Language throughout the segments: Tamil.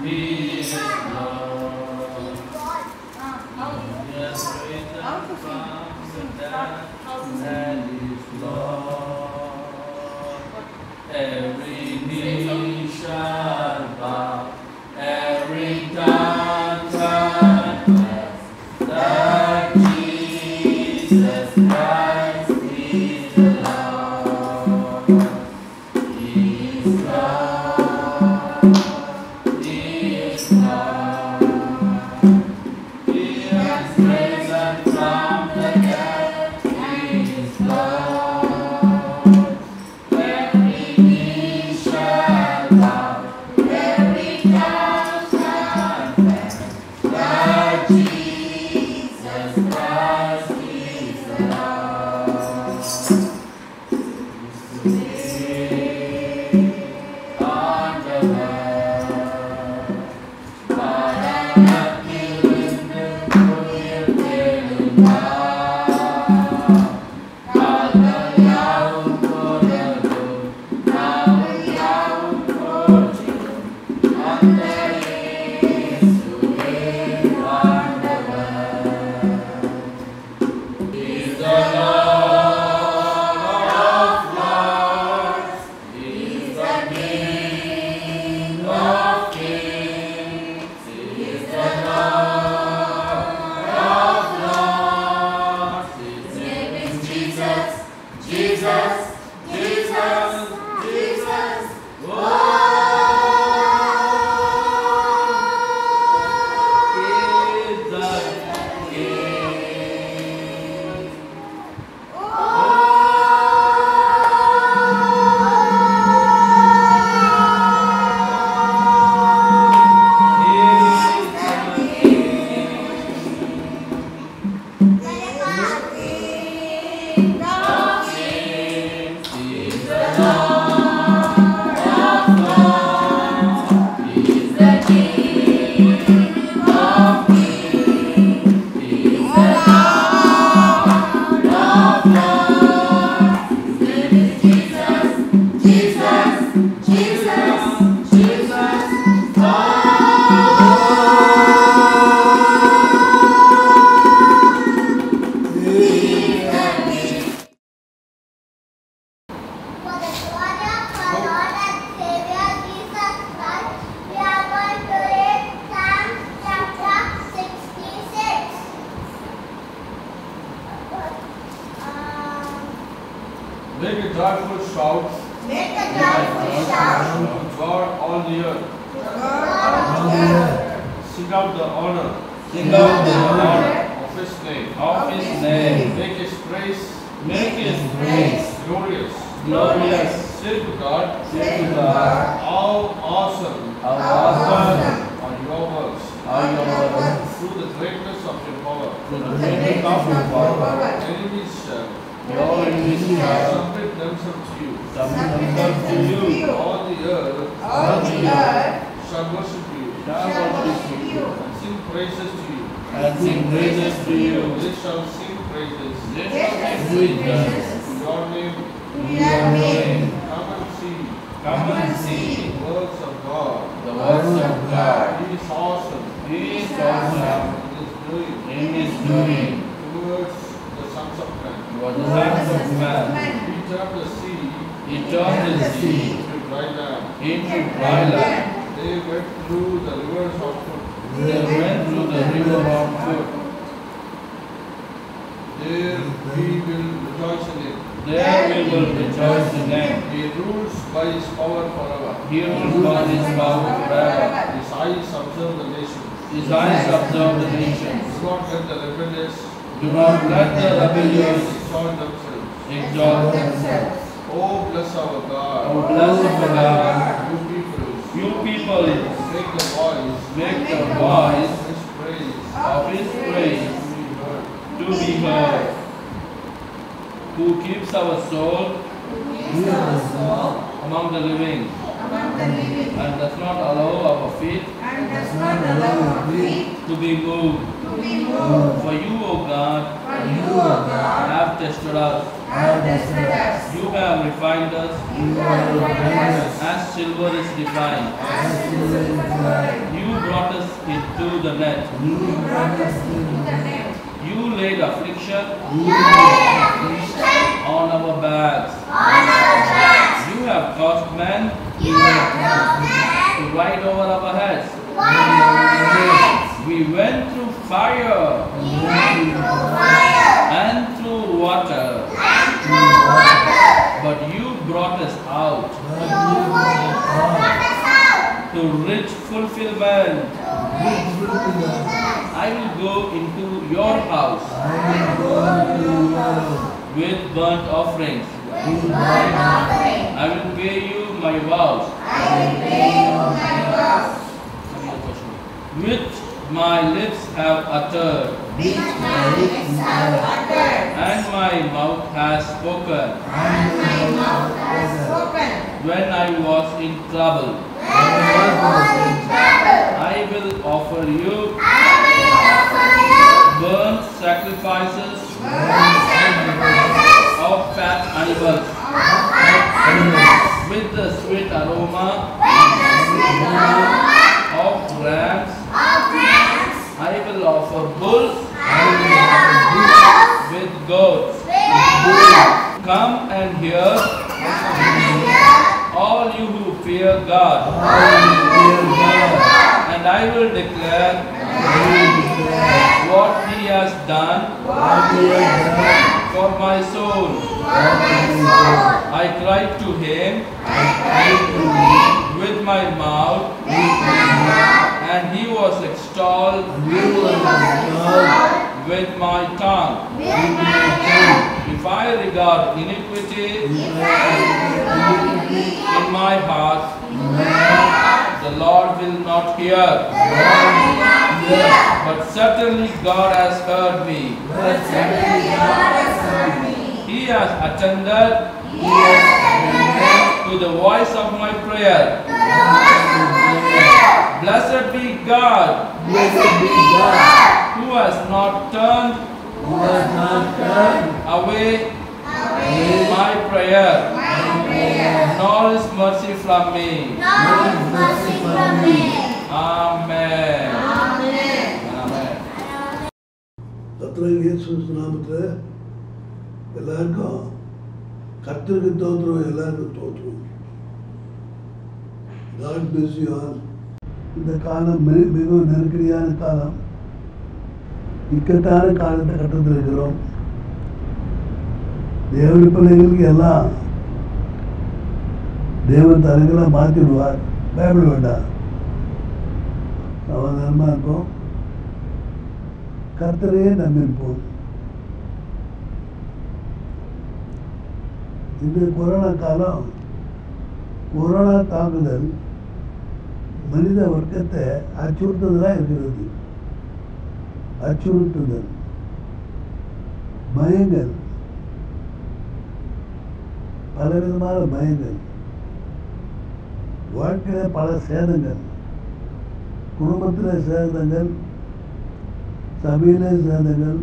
He is Lord. Yes, risen from the dead, that is Lord. Every knee shall bow, every tongue confess that Jesus Christ is the Lord. He is Lord. He is Lord. He has risen from the dead. He is Lord. Every knee shall bow, every tongue confess that Jesus Christ is the Lord. On the world, He's the Lord of lords. He's the King of kings. He's the Lord of lords. His name is Jesus. Jesus. Jesus. Jesus. Oh, is the King. For the glory of our Lord and Savior Jesus Christ, we are going to read Psalm chapter 66. Um, Make a joyful shout Make a joyful shout to God all the earth. to God. Sing out the honor Sing out the honor of His name. of His name. Make His praise Make His praise glorious. glorious. Say to God, Say to God, how awesome how awesome are your works are your works through the greatness of your power. to the greatness of your power. Enemies shall Your enemies shall submit themselves to you. submit themselves to you. All the earth All the earth shall worship you shall worship you and sing praises to you. and sing praises to you. They shall sing praises They shall sing praises to your name. to your name. Come and see Come and see the works of God. the works of God. He is awesome He is awesome in His doing in His doing towards the sons of men. for the sons of man. He turned the sea He turned the sea into dry land. into dry land. They went through the rivers of food. They went through the river of food. There we will rejoice in it. There we will rejoice in them. He rules by His power forever. He rules by His power forever. His eyes observe the nations. His eyes observe the nations. Do not let the rebellious Do not let the rebellious exalt themselves. exalt themselves. Oh, bless our God. Oh, bless our God. You people, You people make the voice make the voice of His praise of His praise to be heard. to be heard. Who keeps our soul among the living. the living, and does not allow our feet and does not allow our feet to be moved. to be moved. For you, O God, For you, O God, have tested us. have tested us. You have refined us You have refined us. as silver is refined. As silver is refined. You brought us into the net. You brought us into the net. You laid affliction You laid affliction on our backs. on our backs. You have caused men You have broken to ride over our heads. one of our heads. We went through fire We went through fire and through water, and through water. but you brought us out You brought us out to rich fulfillment. to reach fulfillment. I will go into your house with burnt offerings. With burnt offering, I will pay you my vows. I will pay you my vows. Which my lips have uttered, which my lips have uttered, and my mouth has spoken. and my mouth has spoken. When I was in trouble, When I was in trouble, I will offer you I will offer you burnt sacrifices burnt sacrifices of fat animals of fat animals with the sweet aroma with the sweet aroma of rams. of rams. I will offer bulls I will offer bulls with goats. with goats. Come and hear, Come and hear all you who fear God, all you who fear God. and I will declare I will declare what He has done what He has done for my soul. for my soul. I cried to Him I cried to Him with my mouth, with my mouth. and He was extolled He was extolled with my tongue. with my tongue. If I regard iniquity If I iniquity in my heart, in my heart, the Lord will not hear. the Lord will not hear. But certainly God has heard me. But certainly God has heard me. He has attended He has attended to the voice of my prayer. to the voice of my prayer. Blessed be God Blessed be God, who has not turned who has not turned away away my prayer, my prayer, nor his mercy from me. nor his mercy from me. Amen. Amen. Amen. கர்த்தராகிய இயேசு நாமத்தில் எல்லாருக்கும் கர்த்தருக்கு தோற்றுவோம் எல்லாருக்கும் தோற்றுவோம் காட் பிளஸ் யூ ஆல் இந்த காலம் மிக- மிகவும் நெருக்கடியான காலம் இக்கட்டான காலத்தை கட்டத்தில் இருக்கிறோம் தேவடி பிள்ளைகளுக்கு எல்லாம் தேவன் தலைகளாக மாற்றிடுவார் பயப்பட வேண்டாம் சமாதானமாக இருக்கும் கர்த்தரையே நம்பியிருப்போம் இந்த கொரோனா காலம் கொரோனா தாக்குதல் மனித வர்க்கத்தை அச்சுறுத்துதலாக இருக்கிறது அச்சுறுத்துதல் பயங்கள் பலவிதமான பயங்கள் வாழ்க்கையில் பல சேதங்கள் குடும்பத்தில் சேதங்கள் சபையிலே சேதங்கள்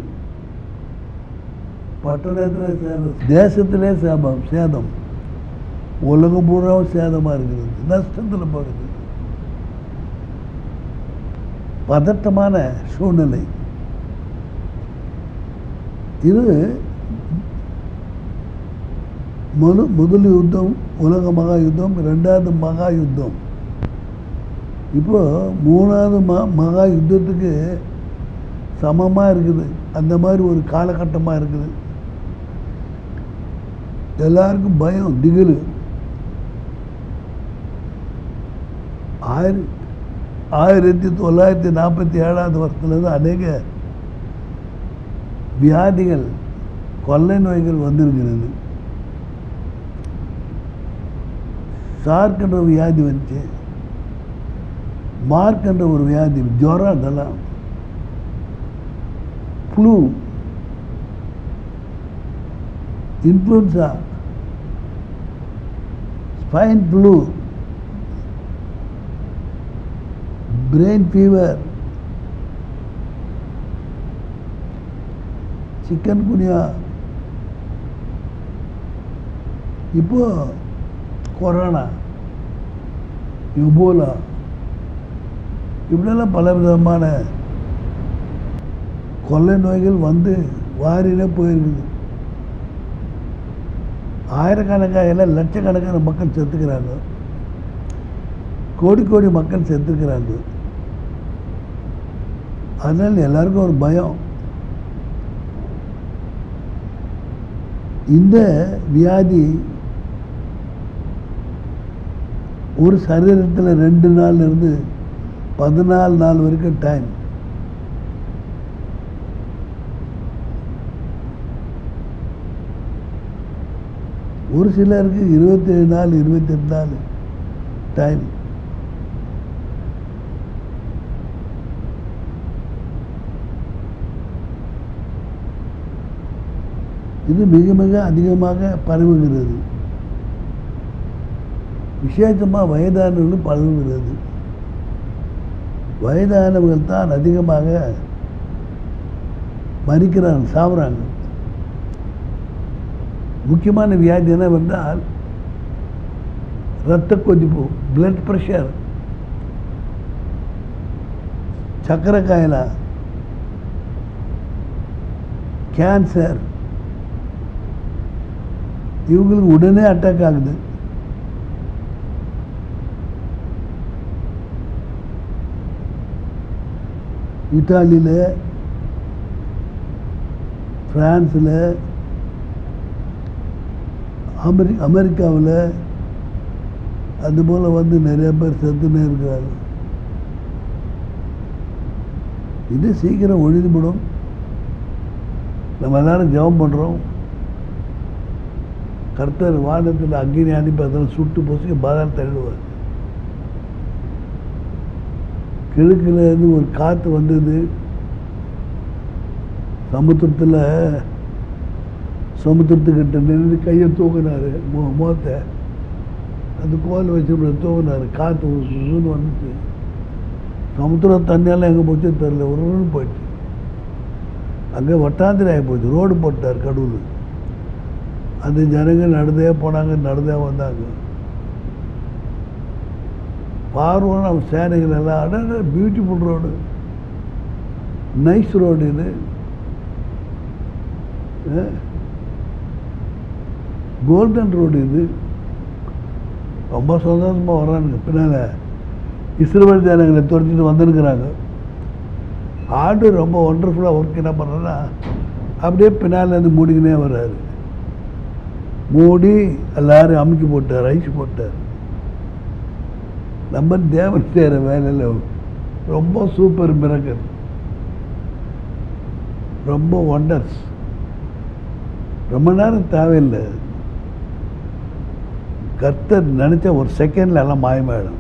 பட்டணத்தில் சேதம் தேசத்திலே சேதம் சேதம் உலகம் பூராவும் சேதமாக இருக்கிறது நஷ்டத்தில் போகுது பதட்டமான சூழ்நிலை இது முது முதல் யுத்தம் உலக மகா யுத்தம் ரெண்டாவது மகா யுத்தம் இப்போ மூணாவது ம மகா யுத்தத்துக்கு சமமாக இருக்குது அந்த மாதிரி ஒரு காலகட்டமாக இருக்குது எல்லாருக்கும் பயம் திகிலு ஆயிர ஆயிரத்தி தொள்ளாயிரத்தி நாற்பத்தி ஏழாவது வருஷத்துலேருந்து அநேக வியாதிகள் கொள்ளை நோய்கள் வந்திருக்கிறது சார்க் என்ற வியாதி வந்துச்சு மார்க் என்ற ஒரு வியாதி ஜுரம் இதெல்லாம் flu influenza swine flu brain fever chikungunya இப்போ கொரோனா யுபோலா இப்படியெல்லாம் பல விதமான கொள்ளை நோய்கள் வந்து வாரிலே போயிருக்குது ஆயிரக்கணக்கான எல்லாம் லட்சக்கணக்கான மக்கள் செத்துக்கிறாங்க கோடி கோடி மக்கள் செத்துக்கிறாங்க அதனால் எல்லாருக்கும் ஒரு பயம் இந்த வியாதி ஒரு சரீரத்தில் ரெண்டு நாள்ல இருந்து பதினாலு நாள் வரைக்கும் டைம் ஒரு சிலருக்கு இருபத்தேழு நாள் இருபத்தெட்டு நாள் டைம் இது மிக மிக அதிகமாக பரவுகிறது விசேஷமாக வயதானவர்களும் பரவுகிறது வயதானவர்கள் தான் அதிகமாக மறிக்கிறாங்க சாவுறாங்க முக்கியமான வியாதி என்னவென்றால் இரத்த கொதிப்பு பிளட் ப்ரெஷர் சக்கரை காயலா கேன்சர் இவங்களுக்கு உடனே அட்டாக் ஆகுது இத்தாலியில் ஃப்ரான்ஸில் அமெரி அமெரிக்காவில் அதுபோல் வந்து நிறைய பேர் செத்துனே இருக்கிறாங்க இது சீக்கிரம் ஒழிந்துவிடும் நம்ம எல்லாரும் ஜெபம் பண்ணுறோம் கர்த்தர் வானத்தில் அக்னி அனுப்பி அதெல்லாம் சுட்டு பொசுக்கி பாதாள தள்ளுவார் கிழக்குல இருந்து ஒரு காற்று வந்தது சமுத்திரத்தில் சமுத்திரத்துக்கிட்ட நின்று கையை தூக்குனாரு மோ முகத்தை அந்த கோல் வச்சு இப்படி தூக்குனாரு காற்று சுசுன்னு வந்துச்சு சமுத்திரம் தண்ணியெல்லாம் எங்கே போச்சோ தெரில ஒரு ஒன்று போயிடுச்சு அங்கே வட்டாந்திரி ஆகி போச்சு ரோடு போட்டார் கடவுள் அந்த ஜனங்கள் நடந்தே போனாங்க நடந்தே வந்தாங்க பார்வன் அவன் சேனைகள் எல்லாம் அட பியூட்டிஃபுல் ரோடு நைஸ் ரோடு இது கோல்டன் ரோடு இது ரொம்ப சந்தோஷமாக வர்றானுங்க பின்னால் இஸ்ரேல் ஜனங்களை துரத்திட்டு வந்துருக்குறாங்க ஆடு ரொம்ப ஒண்டர்ஃபுல்லாக ஒர்க் என்ன பண்ணுறேன்னா அப்படியே பின்னால் இருந்து மூடிக்கினே வர்றாரு மூடி எல்லாரும் அமுக்கி போட்டார் ஐஸ் போட்டார் நம்ம தேவன் செய்கிற வேலையில் ரொம்ப சூப்பர் மிரக்கல் ரொம்ப ஒண்டர்ஸ் ரொம்ப நேரம் தேவையில்லை கர்த்தர் நினச்ச ஒரு செகண்டில் எல்லாம் மாயமாயிடும்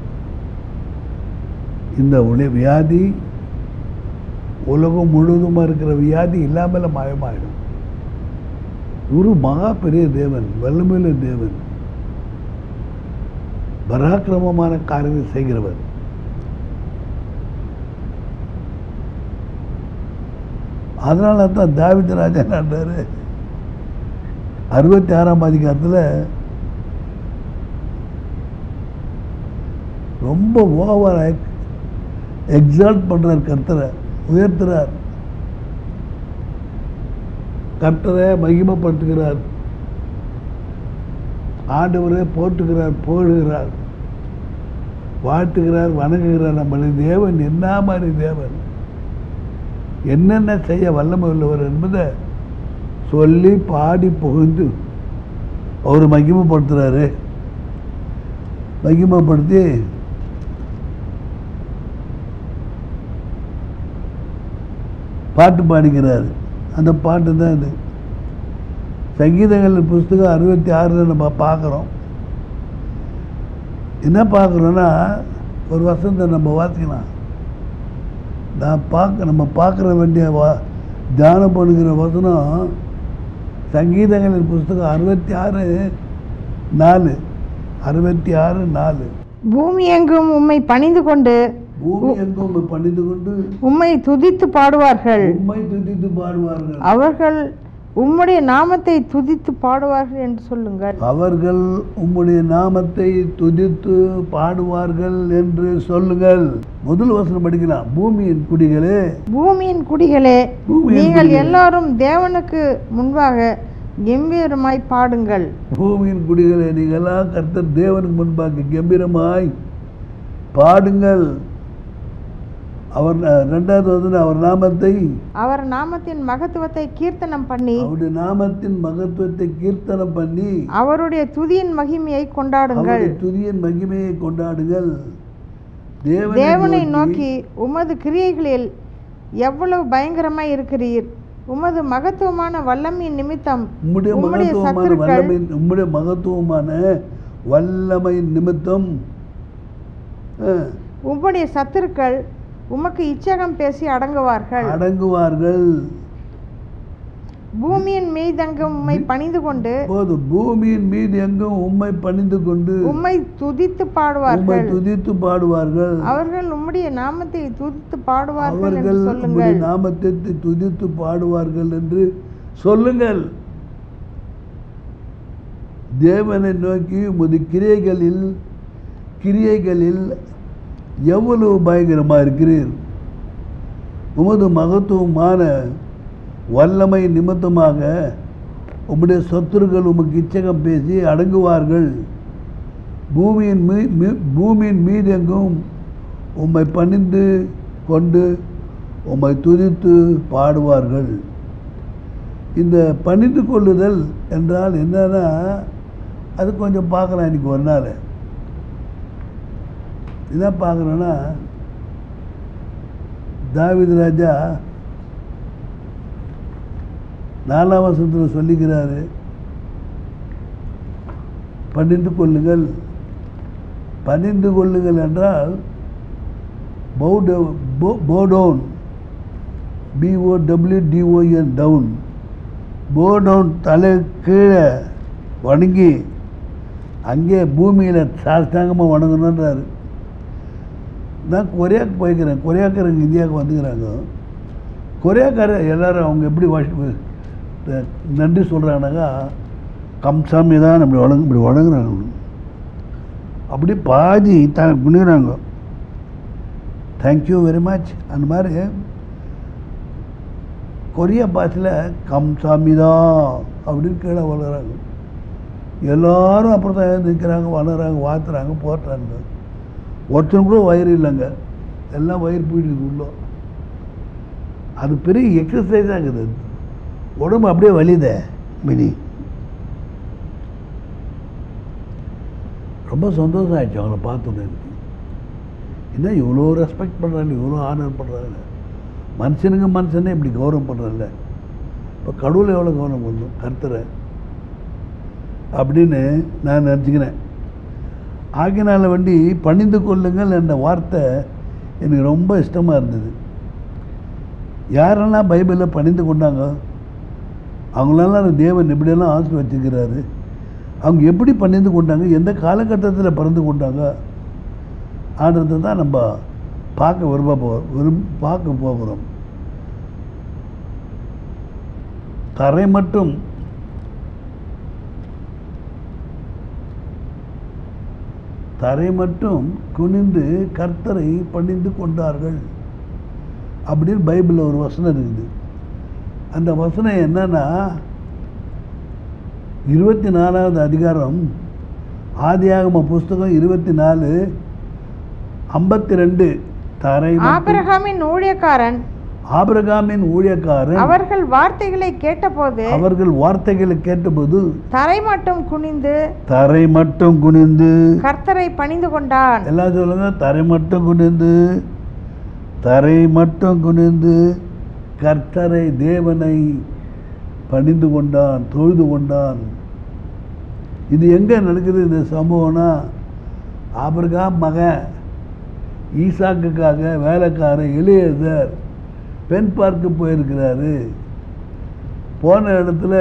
இந்த ஒளி வியாதி உலகம் முழுவதுமாக இருக்கிற வியாதி இல்லாமல் மாயமாயிடும் ஒரு மகா பெரிய தேவன் வல்லமையுள்ள தேவன் பராக்கிரமமான காரியத்தை செய்கிறவர் அதனால தான் தாவித ராஜா நாட்டார் அறுபத்தி ஆறாம் அதிகாரத்தில் ரொம்ப ஓவர் எக்ஸால்ட் பண்ணுறார் கர்த்தரை உயர்த்துறார் கர்த்தரை மகிமைப்படுத்துகிறார் ஆண்டவரே போட்டுகிறார் போடுகிறார் வாழ்த்துகிறார் வணங்குகிறார் நம்மளை தேவன் என்ன மாதிரி தேவன் என்னென்ன செய்ய வல்லமை உள்ளவர் என்பதை சொல்லி பாடி புகழ்ந்து அவர் மகிமைப்படுத்துகிறாரு மகிமைப்படுத்தி பாட்டு பாடிக்கிறார் அந்த பாட்டு தான் இது சங்கீதங்கள் புஸ்தகம் அறுபத்தி ஆறில் நம்ம பார்க்குறோம் என்ன பார்க்குறோன்னா ஒரு வசனத்தை நம்ம வாசிக்கலாம் நான் பார்க்க நம்ம பார்க்குற வேண்டிய வா தியானம் பண்ணுகிற வசனம் சங்கீதங்களின் புஸ்தகம் அறுபத்தி ஆறு நாலு அறுபத்தி ஆறு நாலு பூமி எங்கும் உம்மை பணிந்து கொண்டு பூமி எங்கும் உம்மை பணிந்து கொண்டு உம்மை துதித்து பாடுவார்கள் உம்மை துதித்து பாடுவார்கள் அவர்கள் உம்முடைய நாமத்தை துதித்து பாடுவார்கள் என்று சொல்லுங்கள் அவர்கள் உம்முடைய நாமத்தை துதித்து பாடுவார்கள் என்று சொல்லுங்கள் முதல் வசனம் படிக்கலாம் பூமியின் குடிகளே பூமியின் குடிகளே பூமியின் நீங்கள் குடிகளே. எல்லாரும் தேவனுக்கு முன்பாக கம்பீரமாய் பாடுங்கள் பூமியின் குடிகளே நீங்களாம் கர்த்தர் தேவனுக்கு முன்பாக கம்பீரமாய் பாடுங்கள் அவர் ரெண்டாவது வந்து அவர் நாமத்தை அவர் நாமத்தின் மகத்துவத்தை கீர்த்தனம் பண்ணி அவருடைய நாமத்தின் மகத்துவத்தை கீர்த்தனம் பண்ணி அவருடைய துதியின் மகிமையை கொண்டாடுங்கள் அவருடைய துதியின் மகிமையை கொண்டாடுங்கள் தேவனை நோக்கி உமது கிரியைகளில் எவ்வளவு பயங்கரமாய் இருக்கிறீர் உமது மகத்துவமான வல்லமையின் நிமித்தம் உம்முடைய உம்முடைய மகத்துவமான சத்துருக்கள் வல்லமை உம்முடைய மகத்துவமான வல்லமை நிமித்தம் அஹ், உம்முடைய சத்துருக்கள் உமக்கு இச்சகம் பேசி அடங்குவார்கள் அடங்குவார்கள் பூமியின் மீதங்கும் உம்மை பணிந்து கொண்டு போது பூமியின் மீது எங்கும் உம்மை பணிந்து கொண்டு உம்மை துதித்து உம்மை பாடுவார்கள் துதித்து பாடுவார்கள் அவர்கள் உம்முடைய நாமத்தை துதித்து பாடுவார்கள் என்று அவர்கள் உம்முடைய சொல்லுங்கள் நாமத்தை துதித்து பாடுவார்கள் என்று சொல்லுங்கள் தேவனை நோக்கி உமது கிரியைகளில் கிரியைகளில் எவ்வளவு பயங்கரமாக இருக்கிறீர் உமது மகத்துவமான வல்லமை நிமித்தமாக உம்முடைய சத்துருக்கள் உமக்கு இச்சகம் பேசி அடங்குவார்கள் பூமியின் மீ மீ- பூமியின் மீதெங்கும் உம்மை பணிந்து கொண்டு உம்மை துதித்து பாடுவார்கள் இந்த பணிந்து கொள்ளுதல் என்றால் என்னன்னா அது கொஞ்சம் பார்க்கலாம் இன்னைக்கு ஒரு நாள் என்ன பார்க்குறோன்னா தாவீது ராஜா நாலாம் வசனத்தில் சொல்லிக்கிறாரு பணிந்து கொள்ளுங்கள் பணிந்து கொள்ளுங்கள் என்றால் போடவுன் பிஓடபிள்யூடிஓஎன் டவுன் போடவுன் தலை கீழே வணங்கி அங்கே பூமியில் சாஸ்தாங்கமாக வணங்கணுன்றாரு நான் கொரியாவுக்கு போய்க்கிறேன் கொரியாக்காரங்க இந்தியாவுக்கு வந்துக்கிறாங்க கொரியாக்காரர் எல்லாரும் அவங்க எப்படி வாஷ் நன்றி சொல்கிறாங்கனாக்கா கம்சாமி தான் இப்படி வணங்க இப்படி வணங்குறாங்க அப்படி பாதி த குனிகிறாங்க தேங்க்யூ வெரி மச் அந்த மாதிரி கொரியா பாஷையில் கம்சாமி தான் அப்படின்னு கீழே வளர்கிறாங்க எல்லாரும் அப்புறம் தான் எழுந்திருக்கிறாங்க வளர்கிறாங்க வாத்துறாங்க போட்டுறாங்க ஒருத்தனுக்கு கூட வயிறு இல்லைங்க எல்லாம் வயிறு போயிட்டு உள்ள அது பெரிய எக்ஸசைஸாக இருக்குது அது. உடம்பு அப்படியே வலிதே மினி ரொம்ப சந்தோஷம் ஆயிடுச்சு அவங்கள பார்த்தோன்னே எனக்கு. என்ன இவ்வளோ ரெஸ்பெக்ட் பண்ணுறாங்க இவ்வளோ ஆனர் பண்ணுறாங்க மனுஷனுங்க மனுஷனே இப்படி கௌரவம் பண்ணுறதில்ல இப்போ கடவுளை எவ்வளோ கௌரவம் பண்ணணும் கர்த்தரை அப்படின்னு நான் நினச்சிக்கிறேன் ஆகினால வண்டி பணிந்து கொள்ளுங்கள் என்ற வார்த்தை எனக்கு ரொம்ப இஷ்டமாக இருந்தது யாரெல்லாம் பைபிளில் பணிந்து கொண்டாங்க அவங்களெல்லாம் தேவன் எப்படியெல்லாம் ஆசை வச்சுக்கிறாரு அவங்க எப்படி பணிந்து கொண்டாங்க எந்த காலகட்டத்தில் பிறந்து கொண்டாங்க ஆடுறது தான் நம்ம பார்க்க விரும்ப போ விரும் பார்க்க போகிறோம் தரை மட்டும் தரை மட்டும் குனிந்து கர்த்தரை பணிந்து கொண்டார்கள் அப்படின்னு பைபிளில் ஒரு வசனம் இருக்குது அந்த வசனம் என்னன்னா இருபத்தி நாலாவது அதிகாரம் ஆதியாகம புஸ்தகம் இருபத்தி நாலு ஐம்பத்தி ரெண்டு தரை மட்டும் ஆபிரகாமின் ஊழியக்காரன் ஆபிரகாமின் ஊழியக்காரன் அவர்கள் வார்த்தைகளை கேட்டபோது அவர்கள் வார்த்தைகளை கேட்டபோது தரை மட்டும் குனிந்து தரை மட்டும் குனிந்து கர்த்தரை பணிந்து கொண்டான் எல்லாம் சொல்லுங்க தரை மட்டும் குனிந்து தரை மட்டும் குனிந்து கர்த்தரை தேவனை பணிந்து கொண்டான் தொழுது கொண்டான் இது எங்கே நடக்குது இந்த சம்பவம்னா ஆபிரகாம் மகன் ஈசாக்குக்காக வேலைக்காரன் எளியதர் பெண் பார்க்க போயிருக்கிறாரு போன இடத்துல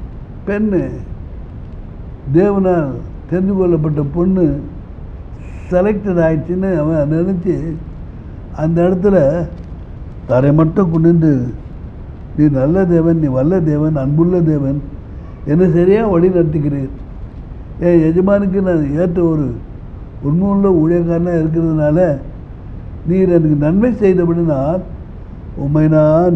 பெண்ணு தேவனால் தெரிந்து கொள்ளப்பட்ட பொண்ணு செலக்டட் ஆயிடுச்சுன்னு அவன் நினச்சி அந்த இடத்துல தரை மட்டும் கொண்டு நீ நல்ல தேவன் நீ வல்ல தேவன் அன்புள்ள தேவன் என்ன சரியாக வழி நடத்துகிறீர் என் எஜமானுக்கு நான் ஏற்ற ஒரு உண்மையுள்ள ஊழியக்காரனாக இருக்கிறதுனால நீர் எனக்கு நன்மை செய்தபடினால் உம்மை நான்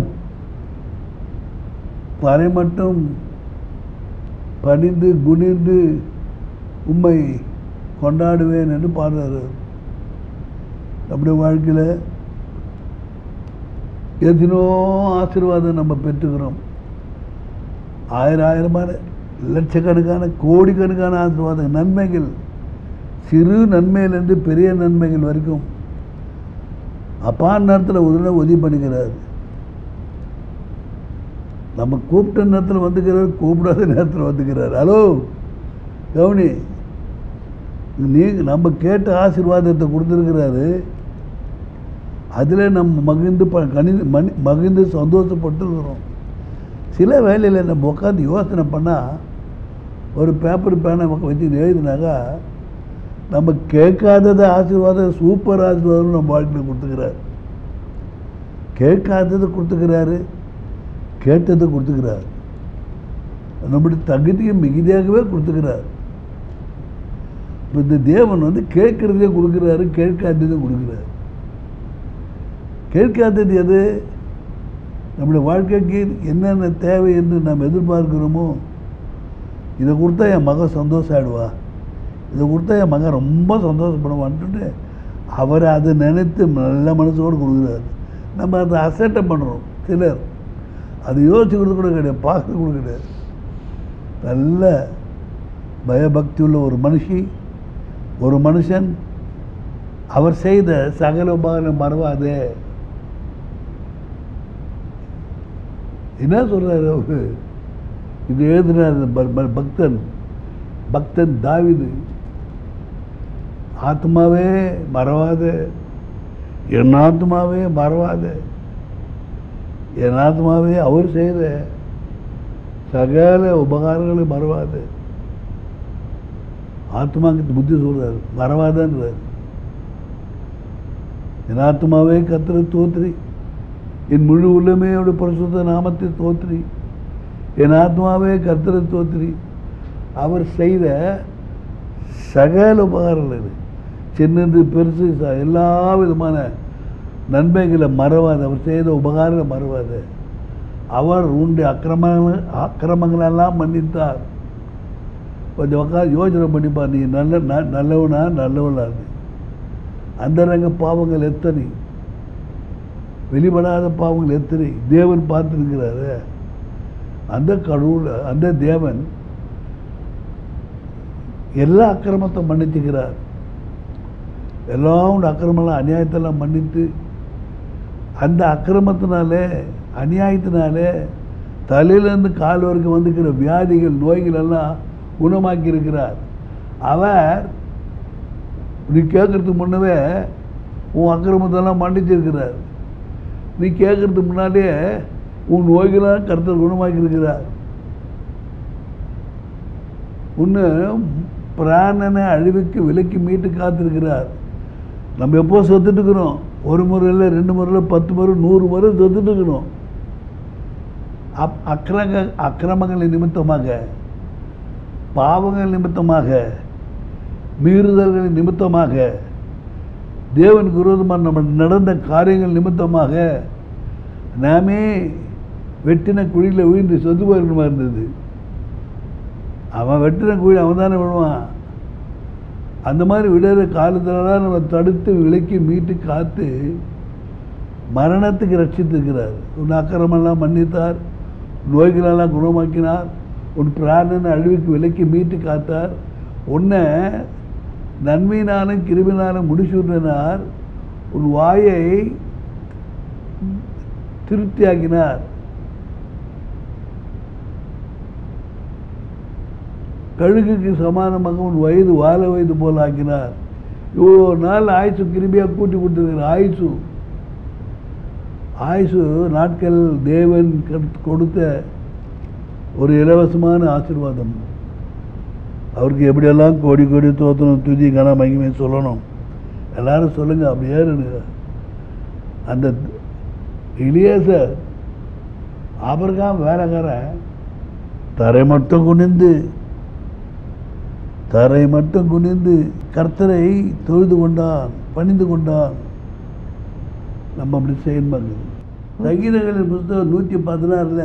தரை மட்டும் பணிந்து குனிந்து உம்மை கொண்டாடுவேன் என்று பாடுறாரு நம்முடைய வாழ்க்கையில் எத்தனோ ஆசீர்வாதம் நம்ம பெற்றுக்கிறோம் ஆயிரம் ஆயிரமான லட்சக்கணக்கான கோடிக்கணக்கான ஆசீர்வாதம் நன்மைகள் சிறு நன்மையிலேருந்து பெரிய நன்மைகள் வரைக்கும் அப்பான் நேரத்தில் உடனே உதவி பண்ணிக்கிறார் நம்ம கூப்பிட்ட நேரத்தில் வந்துக்கிறார் கூப்பிடாத நேரத்தில் வந்துக்கிறார் ஹலோ கவுனி நீ நம்ம கேட்ட ஆசீர்வாதத்தை கொடுத்துருக்கிறாரு அதில் நம்ம மகிழ்ந்து ப கணிந்து மணி மகிழ்ந்து சந்தோஷப்பட்டுருக்கிறோம் சில வேலையில் நம்ம உட்காந்து யோசனை பண்ணால் ஒரு பேப்பர் பேனை வச்சு எழுதினாக்கா நம்ம கேட்காதது ஆசீர்வாதம் சூப்பர் ஆசீர்வாதம் நம்ம வாழ்க்கையில் கொடுத்துக்கிறார் கேட்காதது கொடுத்துக்கிறாரு கேட்டது கொடுத்துக்கிறார் நம்முடைய தகுதியை மிகுதியாகவே கொடுத்துக்கிறார் இப்போ இந்த தேவன் வந்து கேட்கறதே கொடுக்குறாரு கேட்காததையும் கொடுக்குறாரு கேட்காதது எது நம்முடைய வாழ்க்கைக்கு என்னென்ன தேவை என்று நாம் எதிர்பார்க்கிறோமோ இதை கொடுத்தா என் மகன் சந்தோஷம் ஆயிடுவா இதை கொடுத்தா என் மகன் ரொம்ப சந்தோஷப்படுவான்ட்டு அவர் அதை நினைத்து நல்ல மனசோடு கொடுக்குறாரு நம்ம அதை அசட்டை பண்ணுறோம் சிலர் அது யோசிக்கிறது கூட கிடையாது பார்க்கறது கூட கிடையாது நல்ல பயபக்தி உள்ள ஒரு மனுஷி ஒரு மனுஷன் அவர் செய்த சகல உபகாரம் மறவாதே என்ன சொல்றாரு அவரு இது எழுதினார் இந்த ப- ப- பக்தன் பக்தன் தாவிது ஆத்மாவே மறவாதே என் ஆத்மாவே மறவாதே என் ஆத்மாவே அவர் செய்த சகல உபகாரங்களை மறவாது ஆத்மாக்கு புத்தி சொல்றாரு மறவாதன்றார் என் ஆத்மாவே கத்திர தோத்ரி என் முழு உள்ளமையோட பரிசுத்த நாமத்தை தோத்ரி என் ஆத்மாவே கத்திர தோத்ரி அவர் செய்த சகல உபகாரங்கள் இது சின்னது பெருசு ச- எல்லா விதமான நன்மைகளை மறவாது அவர் செய்த உபகாரங்களை மறவாது அவர் உண்டு அக்கிரமங்கள் அக்கிரமங்களெல்லாம் மன்னித்தார் கொஞ்சம் உட்காந்து யோசனை பண்ணிப்பா நீ நல்ல ந- நல்லவனா நல்லவனா நீ அந்த ரங்க பாவங்கள் எத்தனை வெளிப்படாத பாவங்கள் எத்தனை தேவன் பார்த்துருக்கிறாரு அந்த கடவுள் அந்த தேவன் எல்லா அக்கிரமத்தை மன்னிச்சுக்கிறார் எல்லாம் உண்டு அக்கிரமெல்லாம் அநியாயத்தெல்லாம் மன்னித்து அந்த அக்கிரமத்தினாலே அநியாயத்தினாலே தலையிலேருந்து கால் வரைக்கும் வந்துக்கிற வியாதிகள் நோய்கள் எல்லாம் குணமாக்கி இருக்கிறார் அவர் நீ கேட்கறதுக்கு முன்னவே உன் அக்கிரமத்தெல்லாம் மன்னிச்சிருக்கிறார் நீ கேட்கறதுக்கு முன்னாடியே உன் நோய்களாக கருத்தர் குணமாக்கி இருக்கிறார் உன்னை பிராணனை அழிவுக்கு விலக்கி மீட்டு காத்திருக்கிறார் நம்ம எப்போ செத்துட்டு இருக்கிறோம் ஒரு முறை இல்லை ரெண்டு முறை இல்லை பத்து முறை நூறு முறை செத்துட்டு இருக்கிறோம் அப் அக்கிரக அக்கிரமங்கள் நிமித்தமாக பாவங்கள் நிமித்தமாக மீறுதல்கள் நிமித்தமாக தேவனுக்கு விரோதமாக நம்ம நடந்த காரியங்கள் நிமித்தமாக நாமே வெட்டின குழியில் விழுந்து சொத்து போயிருக்கணுமா இருந்தது அவன் வெட்டின குழி அவன் தானே விழுவான் அந்த மாதிரி விடுற காலத்துலலாம் நம்ம தடுத்து விலக்கி மீட்டு காத்து மரணத்துக்கு ரட்சித்திருக்கிறார் உன் அக்கிரமெல்லாம் மன்னித்தார் நோய்களெல்லாம் குணமாக்கினார் உன் பிராணனை அழிவுக்கு விலக்கி மீட்டு காத்தார் உன்னை நன்மையினாலும் கிருமினாலும் முடிசூட்டினார் உன் வாயை திருப்தியாக்கினார் கழுகுக்கு சமானமாக உன் வயது வாழ வயது போல ஆக்கினார் இவ்வளோ நாள் ஆயுசு கிருமியாக கூட்டி கொடுத்துருக்கிற ஆயுசு ஆயுசு நாட்கள் தேவன் கடுத்- கொடுத்த ஒரு இலவசமான ஆசீர்வாதம் அவருக்கு எப்படியெல்லாம் கோடி கோடி தோத்தணும் துதி கன மகிமை சொல்லணும் எல்லாரும் சொல்லுங்க அப்படி ஏறுங்க அந்த இலியேசர் ஆபரகாம் வேலைக்காரன் தரை மட்டும் குனிந்து தரை மட்டும் குனிந்து கர்த்தரை தொழுது கொண்டான் பணிந்து கொண்டான் நம்ம அப்படி செய்யணும் சங்கீதங்களின் புஸ்தகம் நூற்றி பதினாறில்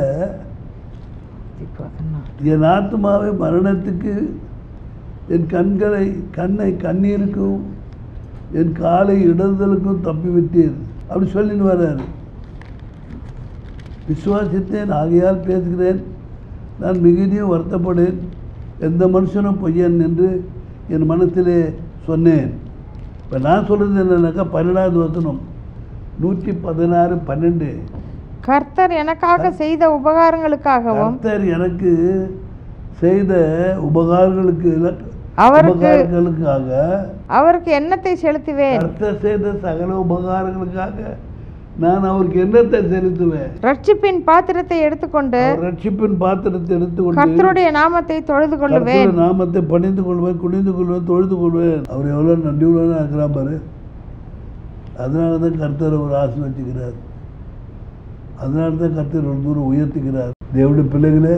என் ஆத்மாவை மரணத்துக்கு என் கண்களை கண்ணை கண்ணீருக்கும் என் காலை இடறுதலுக்கும் தப்பி விட்டீர் அப்படி சொல்லின்னு வர்றாரு விசுவாசித்தேன் ஆகையால் பேசுகிறேன் நான் மிகுதியும் வருத்தப்படேன் எந்த மனுஷனும் பொய்யன் என்று என் மனத்திலே சொன்னேன் இப்போ நான் சொல்கிறது என்னன்னாக்கா பன்னெண்டாவது வசனம் நூற்றி பதினாறு பன்னெண்டு கர்த்தர் எனக்காக செய்த உபகாரங்களுக்காகவும் கர்த்தர் எனக்கு செய்த உபகாரங்களுக்கு இல்ல- அவருக்கு- உபகாரங்களுக்காக அவருக்கு எண்ணத்தை செலுத்துவேன் கர்த்தர் செய்த சகல உபகாரங்களுக்காக நான் அவருக்கு என்னத்தை செலுத்துவேன் ரட்சிப்பின் பாத்திரத்தை எடுத்துக்கொண்டு அவர் ரட்சிப்பின் பாத்திரத்தை எடுத்துக்கொண்டு கர்த்தருடைய நாமத்தை தொழுது கொள்ளுவேன் கர்த்தருடைய நாமத்தை பணிந்து கொள்வேன் குனிந்து கொள்வேன் தொழுது கொள்வேன் அவர் எவ்வளோ நன்றி உள்ளவனா இருக்கிறான் பாரு அதனால தான் கர்த்தர் அவர் ஆசை வச்சுக்கிறார் அதனால தான் கர்த்தர் ஒரு தூரம் உயர்த்துகிறார் தேவனுடைய பிள்ளைகளே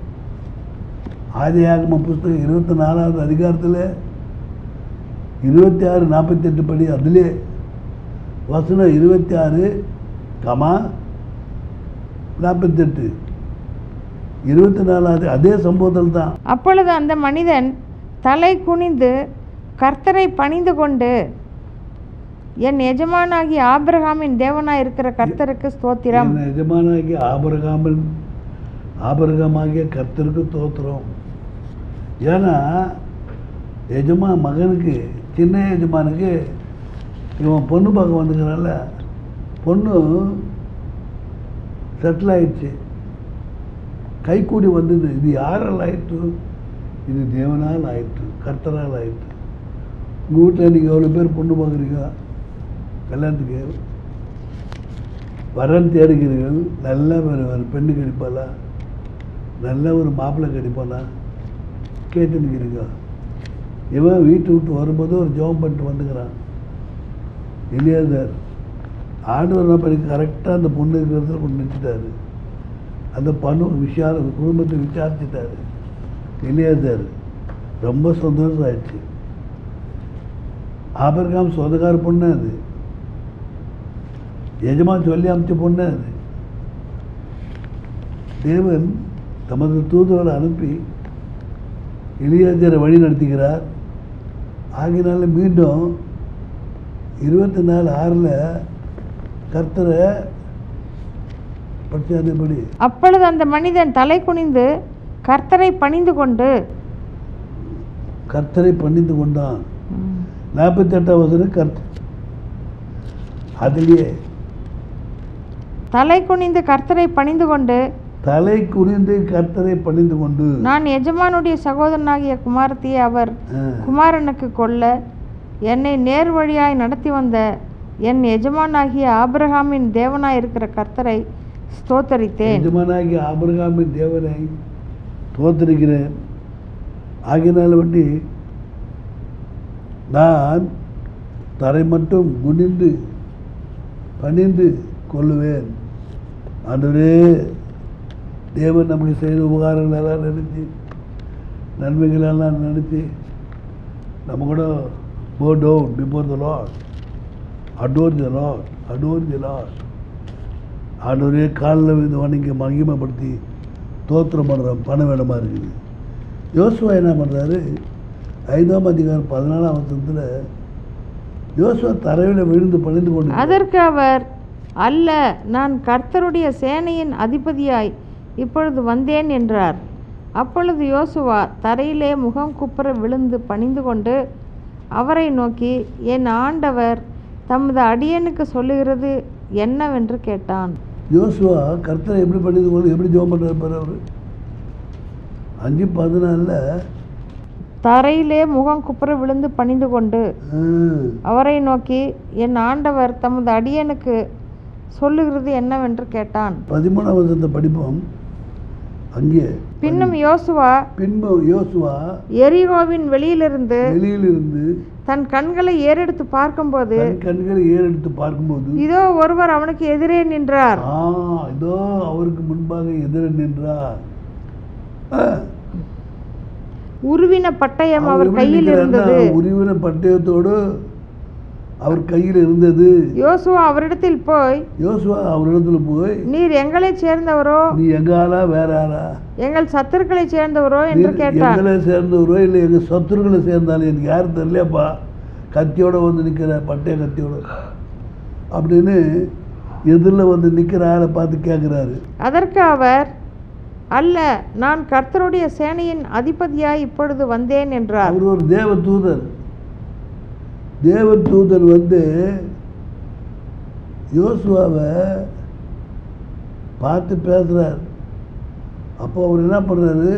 ஆதியாகம புஸ்தகம் இருபத்தி நாலாவது அதிகாரத்தில் இருபத்தி ஆறு நாற்பத்தெட்டு படி அதிலே வசனம் இருபத்தி ஆறு கமா நாற்பத்தெட்டு இருபத்தி நாலாவது அதே சம்பவத்தில் தான் அப்பொழுது அந்த மனிதன் தலை குனிந்து கர்த்தரை பணிந்து கொண்டு என் எஜமானாகிய ஆபிரகாமின் தேவனாய் இருக்கிற கர்த்தருக்கு ஸ்தோத்திரம் என் எஜமானாகிய ஆபரகாமன் ஆபரகமாகிய கர்த்தருக்கு தோத்துறோம் ஏன்னா எஜமா மகனுக்கு சின்ன எஜமானுக்கு இவன் பொண்ணு பார்க்க வந்துக்கிறான்ல பொண்ணு செட்டில் ஆயிடுச்சு கைக்கூடி வந்தது இது யாரால் ஆயிற்று இது தேவனால் ஆயிற்று கர்த்தரால் ஆயிற்று உங்கள் வீட்டில் நீங்கள் எவ்வளோ பேர் பொண்ணு பார்க்குறீங்க கல்யாணத்துக்கு வரன் தேடுகிறீர்கள் நல்ல ஒரு ஒரு பெண்ணு கிடைப்பாளா நல்ல ஒரு மாப்பிள்ளை கிடைப்பாளா கேட்டு நிற்கிறீங்க இவன் வீட்டு விட்டு வரும்போது ஒரு ஜோம் பண்ணிட்டு வந்துக்கிறான் எலியாதர் ஆண்டவர் என்ன பண்ணி கரெக்டாக அந்த பொண்ணு இருக்கிறதுல கொண்டு நிறுத்திட்டாரு அந்த பணு விஷார குடும்பத்தை விசாரிச்சுட்டாரு எலியாதர் ரொம்ப சந்தோஷம் ஆயிடுச்சு ஆபர்காம் சொந்தக்கார பொண்ணு அது எஜமான் சொல்லி அமைச்ச பொண்ணு அது தேவன் தமது தூதர்களை அனுப்பி எலியாஜரை வழி நடத்துகிறார் ஆகினால மீண்டும் இருபத்தி நாலு ஆறில் கர்த்தரை படித்தாதபடி அப்பொழுது அந்த மனிதன் தலை குனிந்து கர்த்தரை பணிந்து கொண்டு கர்த்தரை பணிந்து கொண்டான் நாற்பத்தெட்டாம் வசனம் கர்த்த அதிலேயே தலை குனிந்து கர்த்தரை பணிந்து கொண்டு தலை குனிந்து கர்த்தரை பணிந்து கொண்டு நான் எஜமானுடைய சகோதரனாகிய குமாரத்தியை அவர் ஆ. குமாரனுக்கு கொல்ல என்னை நேர் வழியாய் நடத்தி வந்த என் எஜமானாகிய ஆபிரகாமின் தேவனாய் இருக்கிற கர்த்தரை ஸ்தோத்தரித்தேன் எஜமானாகிய ஆபிரகாமின் தேவனை தோத்திருக்கிறேன் ஆகினால் வண்டி நான் தரை மட்டும் குனிந்து பணிந்து கொள்ளுவேன் ஆண்டவரே தேவன் நமக்கு செய்த உபகாரங்கள் எல்லாம் நினைச்சு நன்மைகள் எல்லாம் நினைச்சு நம்ம கூட go down before the Lord adore the Lord adore the Lord ஆண்டவரே காலில் விழுந்து வணங்கி மகிமைப்படுத்தி தோத்திரம் பண்ணுறோம் பண வேடமாக இருக்குது யோசுவா என்ன பண்ணுறாரு ஐந்தாம் அதிகாரம் பதினாலாம் வருஷத்தில் யோசுவா தரையில் விழுந்து பணிந்து கொண்டு அதற்கு அவர் அல்ல நான் கர்த்தருடைய சேனையின் அதிபதியாய் இப்பொழுது வந்தேன் என்றார் அப்பொழுது யோசுவா தரையிலே முகம் குப்புற விழுந்து பணிந்து கொண்டு அவரை நோக்கி என் ஆண்டவர் தமது அடியனுக்கு சொல்லுகிறது என்னவென்று கேட்டான் யோசுவா கர்த்தரை எப்படி பணிந்து கொண்டு எப்படி ஜோம் பண்ணுறாரு பாரு அவர் அஞ்சு பதினாலில் தரையிலே முகம் குப்புற விழுந்து பணிந்து கொண்டு அவரை நோக்கி என் ஆண்டவர் தமது அடியனுக்கு சொல்லுகிறது என்னவென்று கேட்டான் பதிமூணாம் வருஷத்தை படிப்போம் அங்கே பின்னும் யோசுவா பின்பு யோசுவா எரிகோவின் வெளியிலிருந்து வெளியிலிருந்து தன் கண்களை ஏறெடுத்து பார்க்கும்போது தன் கண்களை ஏறெடுத்து பார்க்கும்போது இதோ ஒருவர் அவனுக்கு எதிரே நின்றார் ஆ இதோ அவருக்கு முன்பாக எதிர நின்றார் ஆ, உருவின பட்டயம் அவர் அவர் எப்படி கையில் நிற்கிறார்னா, இருந்தது உருவின பட்டயத்தோடு அவர் கையில் இருந்தது யோசுவா அவரிடத்தில் போய் யோசுவா அவரிடத்துல போய் நீர் எங்களைச் சேர்ந்தவரோ நீ எங்க ஆளா வேற ஆளா எங்கள் சத்துருக்களைச் சேர்ந்தவரோ என்று நீர் கேட்டான் எங்களை சேர்ந்தவரோ இல்லை எங்கள் சத்துருக்களை சேர்ந்தாலும் எனக்கு யாரும் தெரியலையாப்பா கத்தியோட வந்து நிற்கிற பட்டய கத்தியோட அப்படின்னு எதிரில் வந்து நிற்கிற ஆளை பார்த்து கேட்குறாரு அதற்கு அவர் அல்ல நான் கர்த்தருடைய சேனையின் அதிபதியாய் இப்பொழுது வந்தேன் என்றார் அவர் ஒரு தேவ தூதர் தேவ தூதர் வந்து யோசுவாவை பார்த்து பேசுகிறார் அப்போ அவர் என்ன பண்ணுறாரு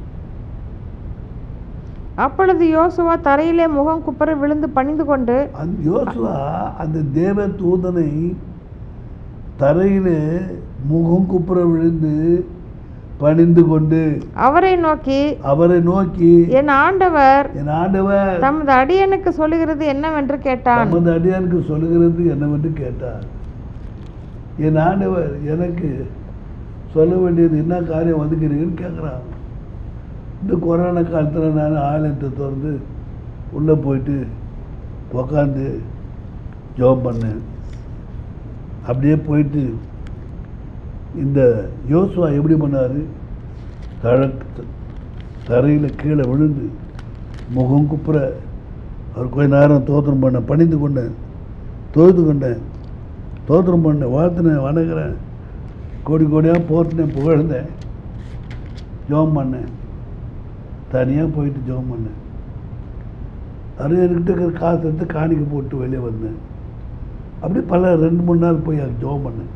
அப்பொழுது யோசுவா தரையிலே முகம் குப்புற விழுந்து பணிந்து கொண்டு அந்த யோசுவா அந்த தேவ தூதனை தரையிலே முகம் குப்புற விழுந்து பணிந்து கொண்டு அவரை நோக்கி அவரை நோக்கி என் ஆண்டவர் என் ஆண்டவர் தமது அடியனுக்கு சொல்லுகிறது என்னவென்று கேட்டான் நமது அடியானுக்கு சொல்லுகிறது என்னவென்று கேட்டார் என் ஆண்டவர் எனக்கு சொல்ல வேண்டியது என்ன காரியம் வந்துக்கிறீங்கன்னு கேட்குறான் இந்த கொரோனா காலத்தில் நான் ஆலயத்தை திறந்து உள்ளே போயிட்டு உக்காந்து ஜெபம் பண்ணேன் அப்படியே போயிட்டு இந்த யோசுவா எப்படி பண்ணார் தழ தரையில் கீழே விழுந்து முகம் குப்புற அவர் கொஞ்ச நேரம் தோத்திரம் பண்ண பணிந்து கொண்டேன் தொழுது கொண்டேன் தோத்திரம் பண்ணேன் வாழ்த்தினேன் வணங்குறேன் கோடி கோடியாக போற்றினேன் புகழ்ந்தேன் ஜெபம் பண்ணேன் தனியாக போயிட்டு ஜெபம் பண்ணேன் அது என்கிட்ட இருக்கிற காசு எடுத்து காணிக்க போட்டு வெளியே வந்தேன் அப்படி பல ரெண்டு மூணு நாள் போய் அங்கே ஜெபம் பண்ணேன்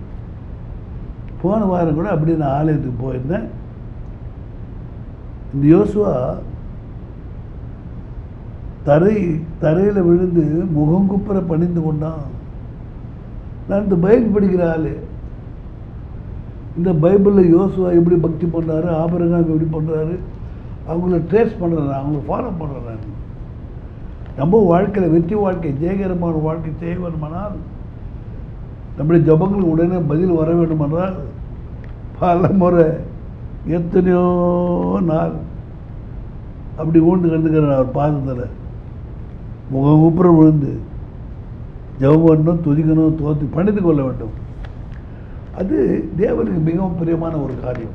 போன வாரம் கூட அப்படியே நான் ஆலயத்துக்கு போயிருந்தேன் இந்த யோசுவா தரை தரையில் விழுந்து முகம் குப்புற பணிந்து கொண்டான் நான் இந்த பைபிள் படிக்கிற ஆள் இந்த பைபிளில் யோசுவா எப்படி பக்தி பண்ணுறாரு ஆபரகம் எப்படி பண்ணுறாரு அவங்கள ட்ரேஸ் பண்ணுறேன் அவங்கள ஃபாலோ பண்ணுறேன் நான் நம்ம வாழ்க்கையில் வெற்றி வாழ்க்கை ஜெயகரமான வாழ்க்கை செய்ய வேண்டுமானால் நம்முடைய ஜபங்களுக்கு உடனே பதில் வர வேண்டுமென்றால் பல முறை எத்தனையோ நாள் அப்படி ஊண்டு கண்டுக்கிறேன் அவர் பாதத்தில் முகம் ஊப்புற விழுந்து ஜெபம் பண்ணணும் துதிக்கணும் தோத்து பணித்து கொள்ள வேண்டும் அது தேவனுக்கு மிகவும் பிரியமான ஒரு காரியம்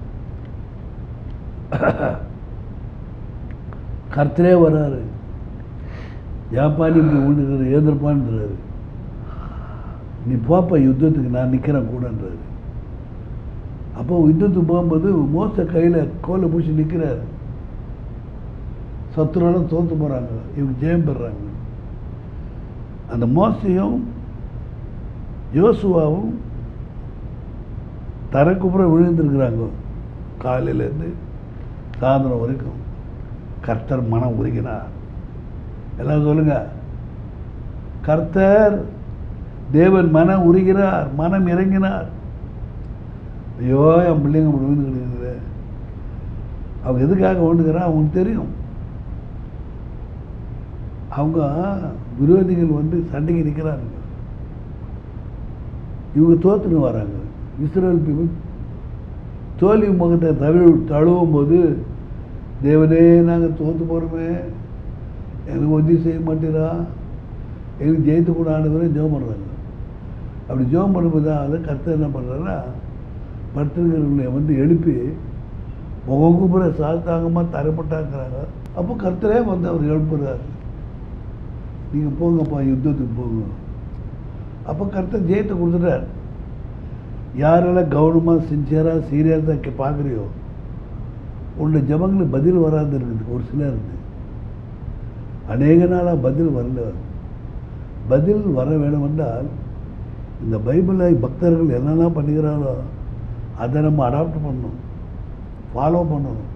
கர்த்தரே வராரு ஏப்பானி இப்படி ஊண்டுக்கிற ஏந்திரப்பான்றாரு நீ போப்பா யுத்தத்துக்கு நான் நிற்கிறேன் கூடன்றாரு அப்போ யுத்தத்துக்கு போகும்போது மோச கையில் கோலை பூசி நிற்கிறாரு சத்துரெல்லாம் தோற்று போகிறாங்க இவங்க ஜெயம் பெறுறாங்க அந்த மோசையும் யோசுவாவும் தரக்குப்புறம் விழுந்திருக்கிறாங்க காலையிலேருந்து சாயந்தரம் வரைக்கும் கர்த்தர் மனம் உருகினார் எல்லாம் சொல்லுங்க கர்த்தர் தேவன் மனம் உருகிறார் மனம் இறங்கினார் ஐயோ என் பிள்ளைங்க இப்படி விழுந்து கிடக்குது அவங்க எதுக்காக விழுந்துக்கிறா அவங்களுக்கு தெரியும் அவங்க விரோதிகள் வந்து சண்டைக்கு நிற்கிறாங்க இவங்க தோத்துன்னு வராங்க இஸ்ரேல் பீப்புள் தோல்வி முகத்தை தவி தழுவும் போது தேவனே நாங்கள் தோற்று போகிறோமே எனக்கு உதவி செய்ய மாட்டேறா எங்களுக்கு ஜெயித்து கூட ஆண்டவரே ஜெபம் பண்ணுறாங்க அப்படி ஜெபம் பண்ணும்போது தான் அதை கர்த்தர் என்ன பண்ணுறாருன்னா படுத்துருக்கிறவங்களை வந்து எழுப்பி முகங்குப்புற சாத்தாங்கமாக தரப்பட்டாங்கிறாங்க அப்போ கர்த்தரே வந்து அவர் எழுப்புறாரு நீங்கள் போங்கப்பா யுத்தத்துக்கு போங்க அப்போ கர்த்தர் ஜெயத்தை கொடுத்துட்டார் யாரெல்லாம் கவனமாக சின்சியராக சீரியஸாக பார்க்குறியோ உன்னுடைய ஜபங்களுக்கு பதில் வராது இருக்குது ஒரு சிலர் இருக்கு அநேக நாளாக பதில் வரல பதில் வர வேணுமென்றால் இந்த பைபிளை பக்தர்கள் என்னெல்லாம் பண்ணுகிறாரோ அதை நம்ம அடாப்ட் பண்ணணும் ஃபாலோ பண்ணணும்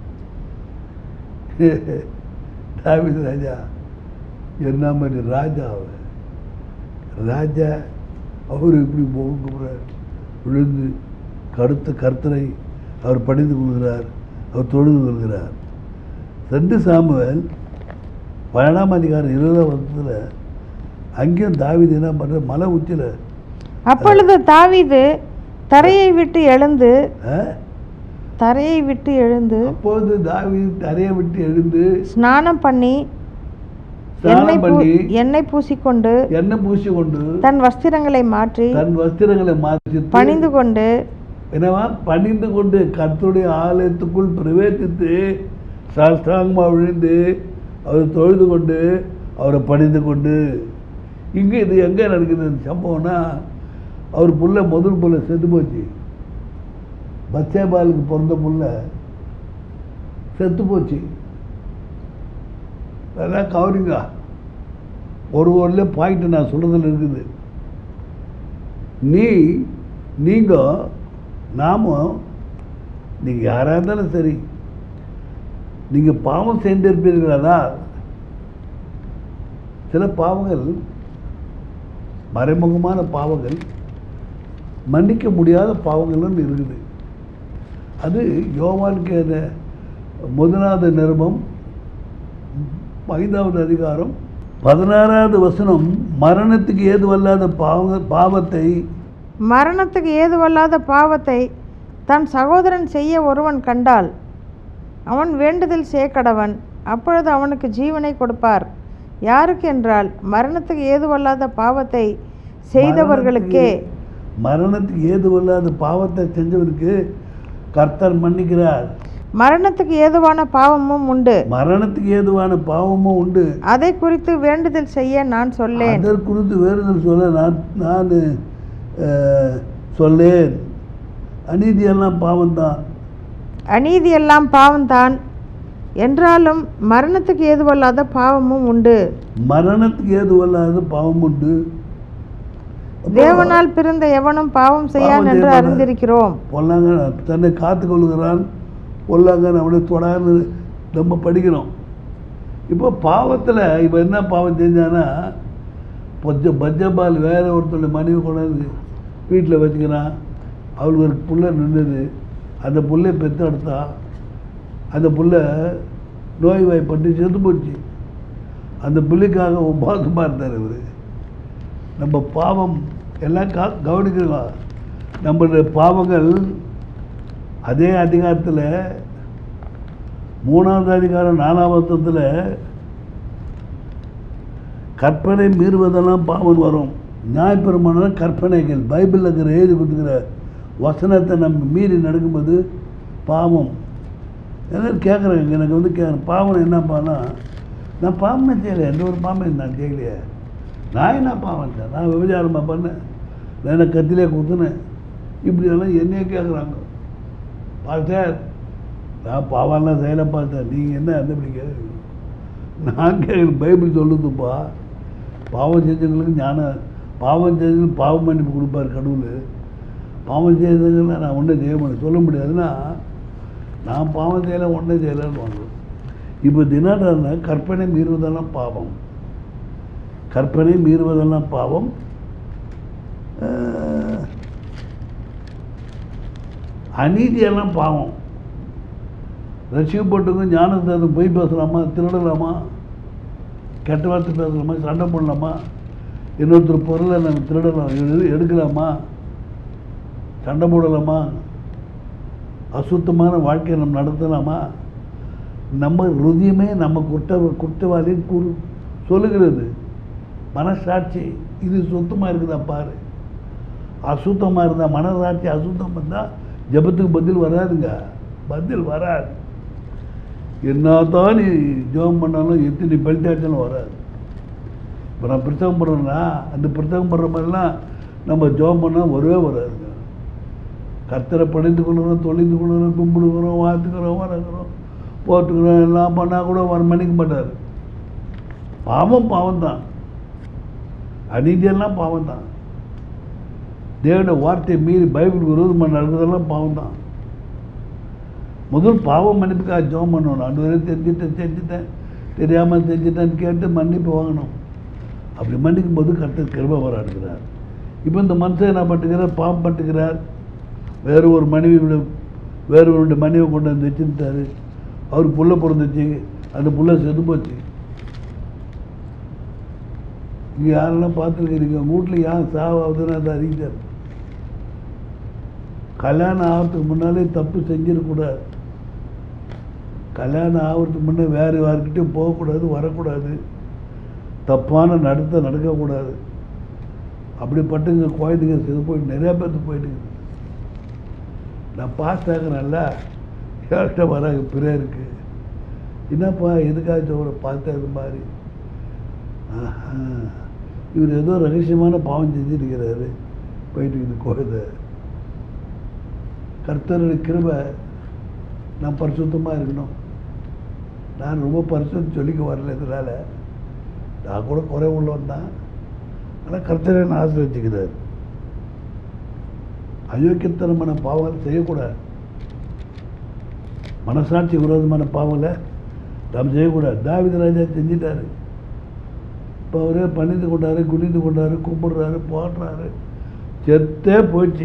தாவித ராஜா என்ன மாதிரி ராஜா அவர் ராஜா அவர் இப்படி முகங்குற விழுந்து கடுத்த கர்த்தரை அவர் படிந்து கொள்கிறார் அவர் தொழுது கொள்கிறார் ரெண்டு சாமுவேல் பன்னெண்டாம் அதிகாரம் இருபதாம் வருஷத்தில் அங்கேயும் தாவீது என்ன பண்ணுற மலை உச்சியில் அப்பொழுது தாவீது தரையை விட்டு எழுந்து தரையை விட்டு எழுந்து அப்போது தாவீது தரையை விட்டு எழுந்து ஸ்நானம் பண்ணி எண்ணெய் ஸ்நானம் பூ பண்ணி எண்ணெய் பூசிக்கொண்டு எண்ணெய் பூசி கொண்டு தன் வஸ்திரங்களை மாற்றி தன் வஸ்திரங்களை மாற்றி பணிந்து கொண்டு என்னவா பணிந்து கொண்டு கர்த்தருடைய ஆலயத்துக்குள் பிரவேசித்து சாஸ்திராங்கமாக விழுந்து அவர் தொழுது கொண்டு அவரை பணிந்து கொண்டு இங்கே இது எங்கே நடக்குது இந்த சம்பவம்னா அவர் புள்ள முதல் புள்ள செத்து போச்சு பச்சேபாலுக்கு பிறந்த புள்ள செத்து போச்சு அதெல்லாம் கவரிங்க ஒரு ஒரு பாயிண்ட் நான் சொல்கிறதுல இருக்குது நீ நீங்கள் நாமும் நீங்கள் யாராக இருந்தாலும் சரி நீங்கள் பாவம் செய்திருப்பீர்களானால் சில பாவங்கள் மறைமுகமான பாவங்கள் மன்னிக்க முடியாத பாவங்கள்னு இருக்குது அது யோவானுக்கு அந்த முதலாவது நிருபம் ஐந்தாவது அதிகாரம் பதினாறாவது வசனம் மரணத்துக்கு ஏதுவல்லாத பாவ பாவத்தை மரணத்துக்கு ஏதுவல்லாத பாவத்தை தன் சகோதரன் செய்ய ஒருவன் கண்டால் அவன் வேண்டுதல் சேக்கடவன் அப்பொழுது அவனுக்கு ஜீவனை கொடுப்பார் யாருக்கு என்றால் மரணத்துக்கு ஏதுவல்லாத பாவத்தை செய்தவர்களுக்கே மரணத்துக்கு- மரணத்துக்கு ஏதுவல்லாத பாவத்தை செஞ்சவனுக்கு கர்த்தர் மன்னிக்கிறார் மரணத்துக்கு ஏதுவான பாவமும் உண்டு மரணத்துக்கு ஏதுவான பாவமும் உண்டு அதை குறித்து வேண்டுதல் செய்ய நான் சொல்லேன் அதற்கு குறித்து வேறுதல் சொல்ல நான் நான் அஹ், சொல்லேன் அநீதியெல்லாம் பாவம்தான் அநீதியெல்லாம் பாவம்தான் என்றாலும் மரணத்துக்கு ஏதுவல்லாத பாவமும் உண்டு மரணத்துக்கு ஏதுவல்லாத பாவம் உண்டு அப்போ தேவனால் பிறந்த எவனும் பாவம் செய்யான் பாவம் என்று செய்ய மாட்டான். அறிந்திருக்கிறோம் பொல்லாங்க தன்னை காத்து கொள்கிறான் பொல்லாங்க நம்மளை தொடான்னு நம்ம படிக்கிறோம் இப்போ பாவத்தில் இப்போ என்ன பாவம் செஞ்சானா பஜ்ஜ பஜ்ஜபால் வேற ஒருத்தருடைய மனைவி கொண்டாந்து வீட்டில் வச்சுக்கிறான் அவளுக்கு ஒரு புள்ள நின்றுது அந்த புள்ளைய பெற்று எடுத்தா அந்த புள்ள நோய் வாய்ப்பட்டு செத்து போச்சு அந்த புள்ளைக்காக உபாசமாக இருந்தார் இவர் நம்ம பாவம் எல்லாம் கா கவனிக்கலாம் நம்மளுடைய பாவங்கள் அதே அதிகாரத்தில் மூணாவது அதிகாரம் நாலாம் வருஷத்தில் கற்பனை மீறுவதெல்லாம் பாவம் வரும் நியாயப்பிரமாண கற்பனைகள் பைபிளில் இருக்கிற எழுதி கொடுத்துக்கிற வசனத்தை நம்ம மீறி நடக்கும்போது பாவம் எல்லாரும் கேட்குறாங்க எனக்கு வந்து கே பாவம் என்னப்பான்னா நான் பாவமே செய்யலை எந்த ஒரு பாவம் நான் செய்யலையே நான் என்ன பாவம் சார் நான் விபச்சாரமாக பண்ணேன் நான் என்ன கத்திலே குத்துனேன் இப்படியெல்லாம் என்னையே கேட்குறாங்க பாஸ்டர் நான் பாவம்லாம் செய்யலை பாஸ்டர் நீங்கள் என்ன என்ன இப்படி கேட்குறீங்க நான் கேட்குற பைபிள் சொல்லுதுப்பா பாவம் செஞ்சவங்களுக்கு ஞானம் பாவம் செஞ்சவங்களுக்கு பாவ மன்னிப்பு கொடுப்பார் கடவுள் பாவம் செய்தவங்களை நான் ஒன்றும் செய்ய மாட்டேன் சொல்ல முடியாதுன்னா நான் பாவம் செய்யலை ஒன்றும் செய்யலைன்னு வாங்க இப்போ தினாடன கற்பனை மீறுவதெல்லாம் பாவம் கற்பனை மீறுவதெல்லாம் பாவம் அஹ், அநீதியெல்லாம் பாவம் ரசிக்கப்பட்டவங்க ஞானத்தை பொய் பேசலாமா திருடலாமா கெட்ட வார்த்தை பேசலாமா சண்டை போடலாமா இன்னொருத்தர் பொருளை நம்ம திருடலாம் எடு- எடுக்கலாமா சண்டை போடலாமா அசுத்தமான வாழ்க்கையை நம்ம நடத்தலாமா நம்ம ருதியமே நம்ம குற்ற குற்றவாளின்னு கூறு சொல்லுகிறது மனசாட்சி இது சுத்தமாக இருக்குதா பாரு அசுத்தமாக இருந்தால் மனசாட்சி அசுத்தம் இருந்தால் ஜெபத்துக்கு பதில் வராதுங்க பதில் வராது என்னதான் நீ ஜெபம் பண்ணாலும் எத்தனை பெல்ட்டாச்சாலும் வராது இப்போ நான் பிரசவம் பண்ணுறேன்னா அந்த பிரசவம் பண்ணுற மாதிரிலாம் நம்ம ஜெபம் பண்ணால் வரவே வராதுங்க கர்த்தரை பணிந்து கொள்கிறோம் தொழிந்து கொள்கிறோம் கும்பிடுகிறோம் வாழ்த்துக்கிறோம் வணங்குறோம் போட்டுக்கிறோம் எல்லாம் பண்ணால் கூட வர மன்னிக்க மாட்டார் பாவம் பாவம் தான் அநீதியெல்லாம் பாவம் தான் தேவனுடைய வார்த்தையை மீறி பைபிள் விரோதமாக நடக்கிறதெல்லாம் பாவம் தான் முதல் பாவம் மன்னிப்புக்காக ஜெபம் பண்ணணும் ரெண்டு வரை தெரிஞ்சுட்டேன் செஞ்சுட்டேன் தெரியாமல் செஞ்சுட்டேன்னு கேட்டு மன்னிப்பு வாங்கணும் அப்படி மன்னிக்கும் போது கர்த்தர் கிருபை வராடுகிறார் இப்போ இந்த மனுஷன் என்ன பண்ணுகிறார் பாவம் பண்ணுகிறார் வேறு ஒரு மனைவியோட வேறொருடைய மனைவி கொண்டு வந்து வச்சுருந்தாரு அவருக்கு புள்ள பிறந்துச்சு அந்த புள்ள செத்து போச்சு இங்கே யாரெல்லாம் பார்த்துருக்கிறீங்க உங்கள் வீட்டில் யார் சாவாகுதுன்னு அதை அறிவிச்சார் கல்யாணம் ஆகிறதுக்கு முன்னாலே தப்பு செஞ்சிடக்கூடாது கல்யாணம் ஆகிறதுக்கு முன்னே வேறு யாருக்கிட்டையும் போகக்கூடாது வரக்கூடாது தப்பான நடத்தை நடக்கக்கூடாது அப்படிப்பட்டங்க குழந்தைங்க செத்து போய் நிறையா பேர்த்து போயிட்டு நான் பாஸ் ஆகிறேன்ல என்கிட்ட வராங்க பிரேயருக்கு என்னப்பா எதுக்காச்சும் அவரை பார்த்தா இது மாதிரி ஆஹா, இவர் ஏதோ ரகசியமான பாவம் செஞ்சுருக்கிறாரு போயிட்டு இது குழந்தை கர்த்தருடைய கிருபை நான் பரிசுத்தமாக இருக்கணும் நான் ரொம்ப பரிசுத்தம் சொல்லிக்க வரல இதனால் நான் கூட குறை உள்ளவன் தான் ஆனால் கர்த்தரை நான் ஆசிரியச்சுக்கிறார் அயோக்கியத்தனமான பாவங்கள் செய்யக்கூடாது மனசாட்சி விரோதமான பாவங்களை நாம் செய்யக்கூடாது தாவித ராஜா செஞ்சிட்டாரு இப்போ அவரே பணிந்து கொண்டாரு குனிந்து கொண்டாரு கும்பிடுறாரு போடுறாரு செத்தே போச்சு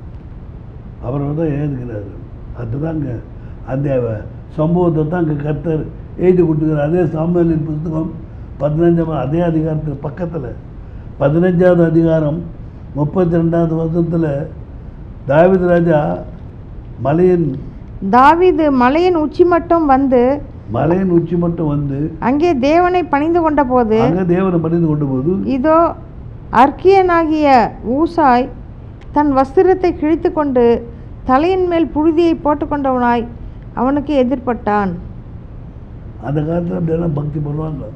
அவரை தான் ஏதுக்கிறாரு அதுதாங்க அந்த சம்பவத்தை தான் அங்கே கர்த்தர் எழுதி கொடுத்துக்கிறார் அதே சாமுவேலின் புஸ்தகம் பதினஞ்சாம் அதே அதிகாரத்துக்கு பக்கத்தில் பதினஞ்சாவது அதிகாரம் முப்பத்தி ரெண்டாவது வருஷத்தில் தாவீது ராஜா மலையின் தாவீது மலையின் உச்சி மட்டும் வந்து மலையின் உச்சி மட்டும் வந்து அங்கே தேவனை பணிந்து கொண்டபோது அங்கே தேவனை பணிந்து கொண்டு போது இதோ அர்க்கியனாகிய ஊசாய் தன் வஸ்திரத்தை கிழித்து கொண்டு தலையின் மேல் புழுதியை போட்டுக்கொண்டவனாய் அவனுக்கு எதிர்ப்பட்டான் அந்த காலத்தில் அப்படியெல்லாம் பக்தி பண்ணுவாங்க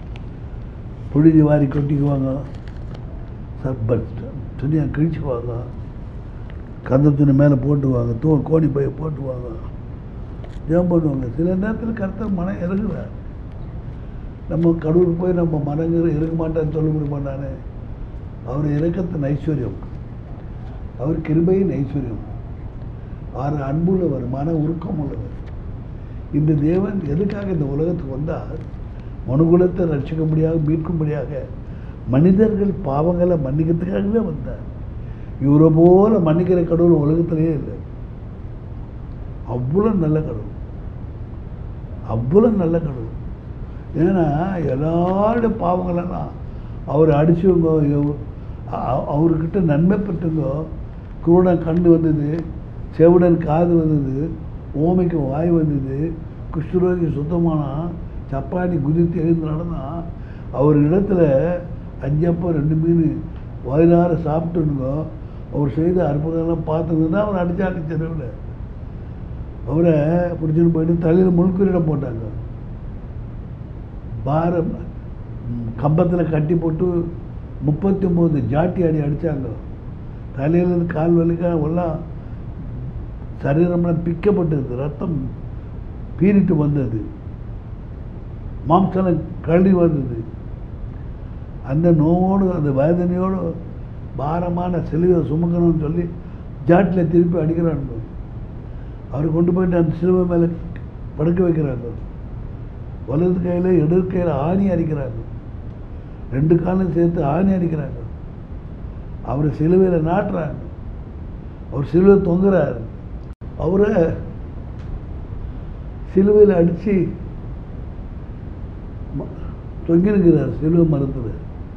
புழுதி வாரி கொட்டிக்குவாங்க சர்பட் துணியை கிழிச்சுக்குவாங்க கந்த துணி மேலே போட்டுவாங்க தோ கோணி பைய போட்டுவாங்க ஜெபம் பண்ணுவாங்க சில நேரத்தில் கருத்தர் மனம் இறங்குறார் நம்ம கடவுளுக்கு போய் நம்ம மனங்கிற இருக்க மாட்டான்னு சொல்ல முடியுமா நானே அவர் இறக்கத்தின் ஐஸ்வர்யம் அவர் கிருபையின் ஐஸ்வர்யம் அவர் அன்புள்ளவர் மன உருக்கம் உள்ளவர் இந்த தேவன் எதுக்காக இந்த உலகத்துக்கு வந்தார் மனுகுலத்தை ரட்சிக்கும்படியாக மீட்கும்படியாக மனிதர்கள் பாவங்களை மன்னிக்கிறதுக்காகவே வந்தார் இவரை போல மன்னிக்கிற கடவுள் உலகத்திலேயே இல்லை அவ்வளோ நல்ல கடவுள் அவ்வளோ நல்ல கடவுள் ஏன்னா எல்லாருடைய பாவங்களெல்லாம் அவர் அடிச்சவங்க எவ்- அ- அவர்கிட்ட நன்மை பெற்றவங்க குருடன் கண்டு வந்தது செவிடன் காது வந்தது ஓமைக்கு வாய் வந்தது குஷ்டரோகி சுத்தமானா சப்பாத்தி குதித்து எழுந்து நடந்தா அவர் இடத்துல அஞ்சப்பம் ரெண்டு மீன் வயிறார சாப்பிட்டுங்க அவர் செய்த அற்புதம்லாம் பார்த்துங்க தான் அவர் அடிச்சாங்க செலவில் அவரை பிடிச்சிட்டு போயிட்டு தலையில் முழுக்குறியிடம் போட்டாங்க பாரம் கம்பத்தில் கட்டி போட்டு முப்பத்தி ஒம்பது ஜாட்டி அடி அடித்தாங்க தலையிலேருந்து கால் வலிக்க எல்லாம் சரீரம்லாம் பிக்கப்பட்டது ரத்தம் பீறிட்டு வந்தது மாம்சலம் கழுவி வந்தது அந்த நோவோடு அந்த வேதனையோடு பாரமான சிலுவை சுமக்கணும்னு சொல்லி ஜாட்டில் திருப்பி அடிக்கிறாங்க அவர் கொண்டு போயிட்டு அந்த சிலுவை மேலே படுக்க வைக்கிறாங்க வலது கையில் இடது கையில் ஆணி அடிக்கிறாங்க ரெண்டு காலும் சேர்த்து ஆணி அடிக்கிறாங்க அவர் சிலுவையில் நாட்டுறாங்க அவர் சிலுவை தொங்குறாரு அவரை சிலுவையில் அடித்து தொங்கிருக்கிறார் சிலுவை மரத்தில்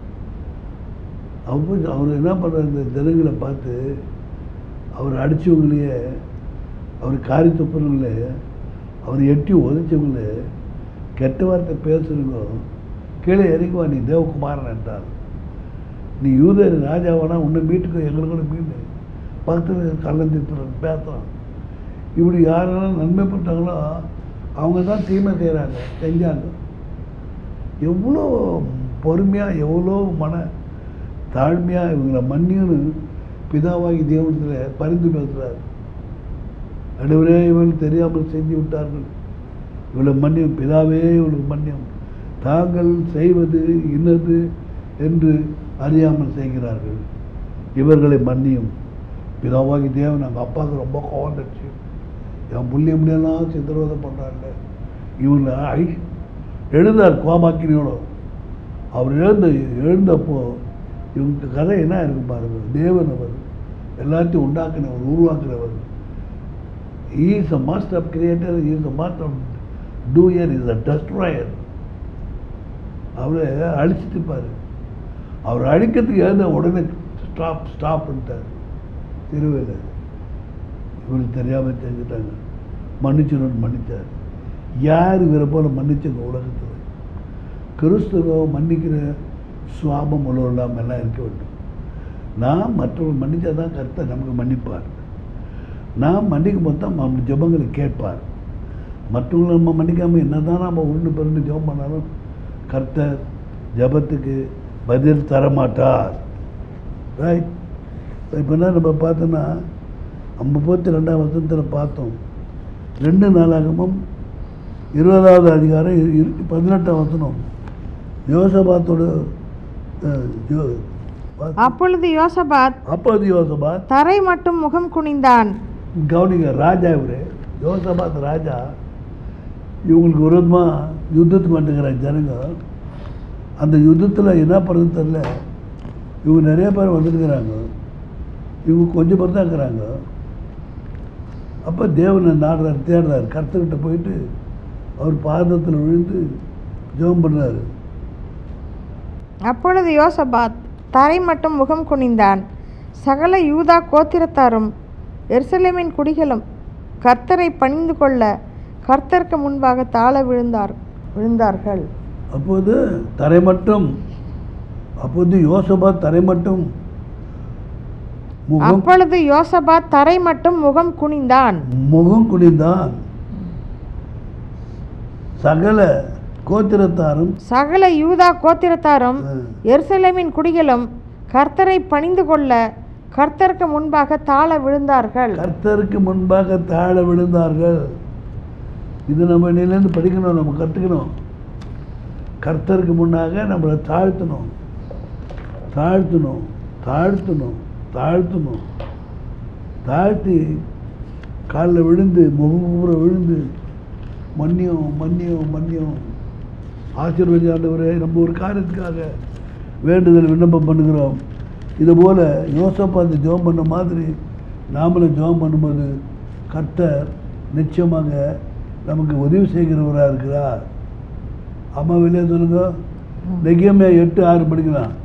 அப்போ அவர் என்ன பண்ணுறாரு இந்த ஜனங்களை பார்த்து அவர் அடித்தவங்களையே அவர் காரி துப்புறவங்களே அவர் எட்டி உதைச்சவங்களே கெட்ட வார்த்தை பேசுறவங்க கீழே இறங்குவா நீ தேவகுமாரன் என்றார் நீ யூத ராஜாவானா உன்னை மீட்டுக்கோ எங்களுக்கு மீண்டு பக்கத்தில் கள்ளந்தித்துறன் பேசுகிறான் இப்படி யாரெல்லாம் நன்மை பண்ணாங்களோ அவங்க தான் தீமை செய்கிறாங்க செஞ்சாங்க எவ்வளோ பொறுமையாக எவ்வளோ மன தாழ்மையாக இவங்களை மன்னியுன்னு பிதாவாகி தேவனத்தில் பரிந்து பேசுகிறார் நடுவரே இவர்கள் தெரியாமல் செஞ்சு விட்டார்கள் இவளை மன்னியும் பிதாவே இவளுக்கு மன்னியும் தாங்கள் செய்வது இன்னது என்று அறியாமல் செய்கிறார்கள் இவர்களை மன்னியும் பிதாவாகி தேவன் எங்கள் அப்பாவுக்கு ரொம்ப கோவம் வந்துடுச்சு என் புள்ளி எப்படியெல்லாம் சித்திரவதை பண்ணுறாங்க இவங்களை ஐ எழுந்தார் கோமாக்கினியோட அவர் எழுந்த எழுந்தப்போ இவங்க கதை என்ன இருக்கு பாருங்க தேவன் அவர் எல்லாத்தையும் உண்டாக்குனவர் உருவாக்குறவர் he is a master of creator he is a master of doer is a destroyer அவரை அழிச்சிட்டு பாரு அவர் அழிக்கிறதுக்கு எழுந்த உடனே ஸ்டாப் ஸ்டாப்ன்ட்டார் திருவையில் இவருக்கு தெரியாமல் செஞ்சுட்டாங்க மன்னிச்சிடணும் மன்னிச்சார் யார் இவரை போல மன்னிச்சங்க உலகத்தில் கிறிஸ்துவம் மன்னிக்கிற சுவாபம் உள்ளவர்களாம் எல்லாம் இருக்க வேண்டும் நான் மற்றவர்கள் மன்னிச்சா தான் கர்த்தர் நமக்கு மன்னிப்பார் நான் மன்னிக்கும் போது தான் நம்ம ஜெபங்களை கேட்பார் மற்றவங்களை நம்ம மன்னிக்காமல் என்ன தான் நம்ம உருண்டு பிறந்து ஜெபம் பண்ணாலும் கர்த்தர் ஜெபத்துக்கு பதில் தரமாட்டார் ரைட் இப்போ என்ன நம்ம பார்த்தோன்னா ஐம்பத்தி ரெண்டாம் வசனத்தில் பார்த்தோம் ரெண்டு நாளாகமும் இருபதாவது அதிகாரம் இரு- இரு- பதினெட்டாம் வசனம் யோசபாத்தோட அஹ், யோ- பா- அப்பொழுது யோசபாத் அப்போது யோசபாத் தரை மட்டும் முகம் குனிந்தான் கவனிங்க ராஜா இவர் யோசபாத் ராஜா இவங்களுக்கு விரோதமாக யுத்தத்துக்கு வந்துக்கிறாங்க ஜனங்க அந்த யுத்தத்தில் என்ன பண்ணுறது தெரில இவங்க நிறைய பேர் வந்துருக்கிறாங்க இவங்க கொஞ்சம் பேர் தான் இருக்கிறாங்க அப்போ தேவனை நாடுறாரு தேடுறாரு கர்த்தர்கிட்ட போயிட்டு அவர் பாதத்தில் விழுந்து ஜெபம் பண்ணாரு அப்பொழுது யோசபாத் தரை மட்டும் முகம் குனிந்தான் சகல யூதா கோத்திரத்தாரும் எருசலேமின் குடிகளும் கர்த்தரை பணிந்து கொள்ள கர்த்தருக்கு முன்பாக தாழ விழுந்தார் விழுந்தார்கள் அப்போது தரை மட்டும் அப்போது யோசபாத் தரை மட்டும் முகம் அப்பொழுது யோசபாத் தரை மட்டும் முகம் குனிந்தான் முகம் குனிந்தான் சகல கோத்திரத்தாரும் சகல யூதா கோத்திரத்தாரும் அஹ், எருசலேமின் குடிகளும் கர்த்தரை பணிந்து கொள்ள கர்த்தருக்கு முன்பாக தாழ விழுந்தார்கள் கர்த்தருக்கு முன்பாக தாழ விழுந்தார்கள் இது நம்ம நிலைந்து படிக்கணும் நம்ம கற்றுக்கணும் கர்த்தருக்கு முன்னாக நம்மளை தாழ்த்தணும் தாழ்த்தணும் தாழ்த்தணும் தாழ்த்தணும் தாழ்த்தி காலில் விழுந்து முகமுற விழுந்து மன்னியம் மன்னியம் மன்னியம் ஆசீர்வதி ஆண்டவரே நம்ம ஒரு காரியத்துக்காக வேண்டுதல் விண்ணப்பம் பண்ணுகிறோம் இது போல் யோசப்பா அந்த ஜெபம் பண்ண மாதிரி நாமளும் ஜெபம் பண்ணும்போது கர்த்தர் நிச்சயமாக நமக்கு உதவி செய்கிறவராக இருக்கிறார் அம்மா வெளியே சொல்லுங்க நெகியமே எட்டு ஆறு படிக்கலாம்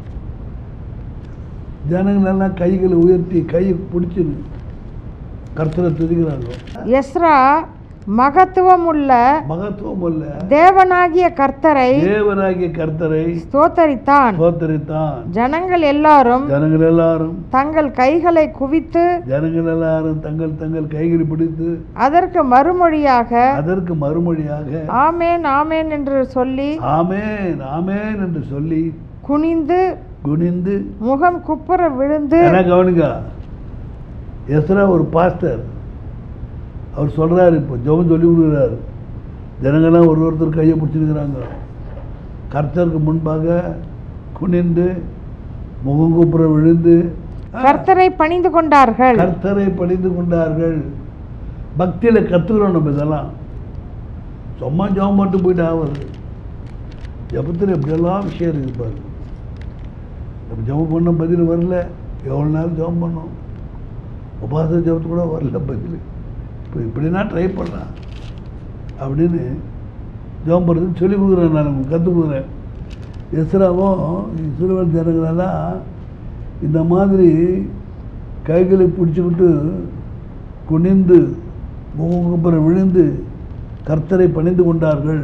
ஜனங்கள் எல்லாம் கைகளை உயர்த்தி கையை பிடிச்சிரு கர்த்தரை துதிக்கிறாங்க எஸ்ரா மகத்துவமுள்ள மகத்துவம் அல்ல தேவனாகிய கர்த்தரை தேவனாகிய கர்த்தரை ஸ்தோத்தரித்தான் சோத்தரித்தான் ஜனங்கள் எல்லாரும் ஜனங்கள் எல்லாரும் தங்கள் கைகளை குவித்து ஜனங்கள் எல்லாரும் தங்கள் தங்கள் கைகளை பிடித்து அதற்கு மறுமொழியாக அதற்கு மறுமொழியாக ஆமேன் ஆமேன் என்று சொல்லி ஆமேன் ஆமேன் என்று சொல்லி குனிந்து குனிந்து முகம் குப்புற விழுந்து என்ன கவனிங்க எஸ்ரா ஒரு பாஸ்டர் அவர் சொல்றாரு இப்போ ஜெபம் சொல்லி கொடுக்குறாரு ஜனங்கள்லாம் ஒரு ஒருத்தர் கையை பிடிச்சிருக்கிறாங்க கர்த்தருக்கு முன்பாக குனிந்து முகம் குப்புற விழுந்து ஆ, கர்த்தரை பணிந்து கொண்டார்கள் கர்த்தரை பணிந்து கொண்டார்கள் பக்தியில் கற்றுக்கிறோம் நம்ம இதெல்லாம் சும்மா ஜெபம் மட்டும் போயிட்டு ஆகுது ஜபத்தில் எப்படியெல்லாம் விஷயம் இருக்குது பாரு நம்ம ஜெபம் பண்ண பதில் வரல எவ்வளோ நாள் ஜெபம் பண்ணோம் உபாச ஜெபத்து கூட வரல பதில் இப்போ இப்படின்னா ட்ரை பண்ணலாம் அப்படின்னு ஜெபம் பண்ணுறதுன்னு சொல்லி கொடுக்குறேன் நான் உங்களுக்கு கற்றுக் கொடுக்குறேன் எஸ்ராவும் இஸ்ரேல் ஜனங்களெல்லாம் இந்த மாதிரி கைகளை பிடிச்சிக்கிட்டு குனிந்து முகப்புறம் விழுந்து கர்த்தரை பணிந்து கொண்டார்கள்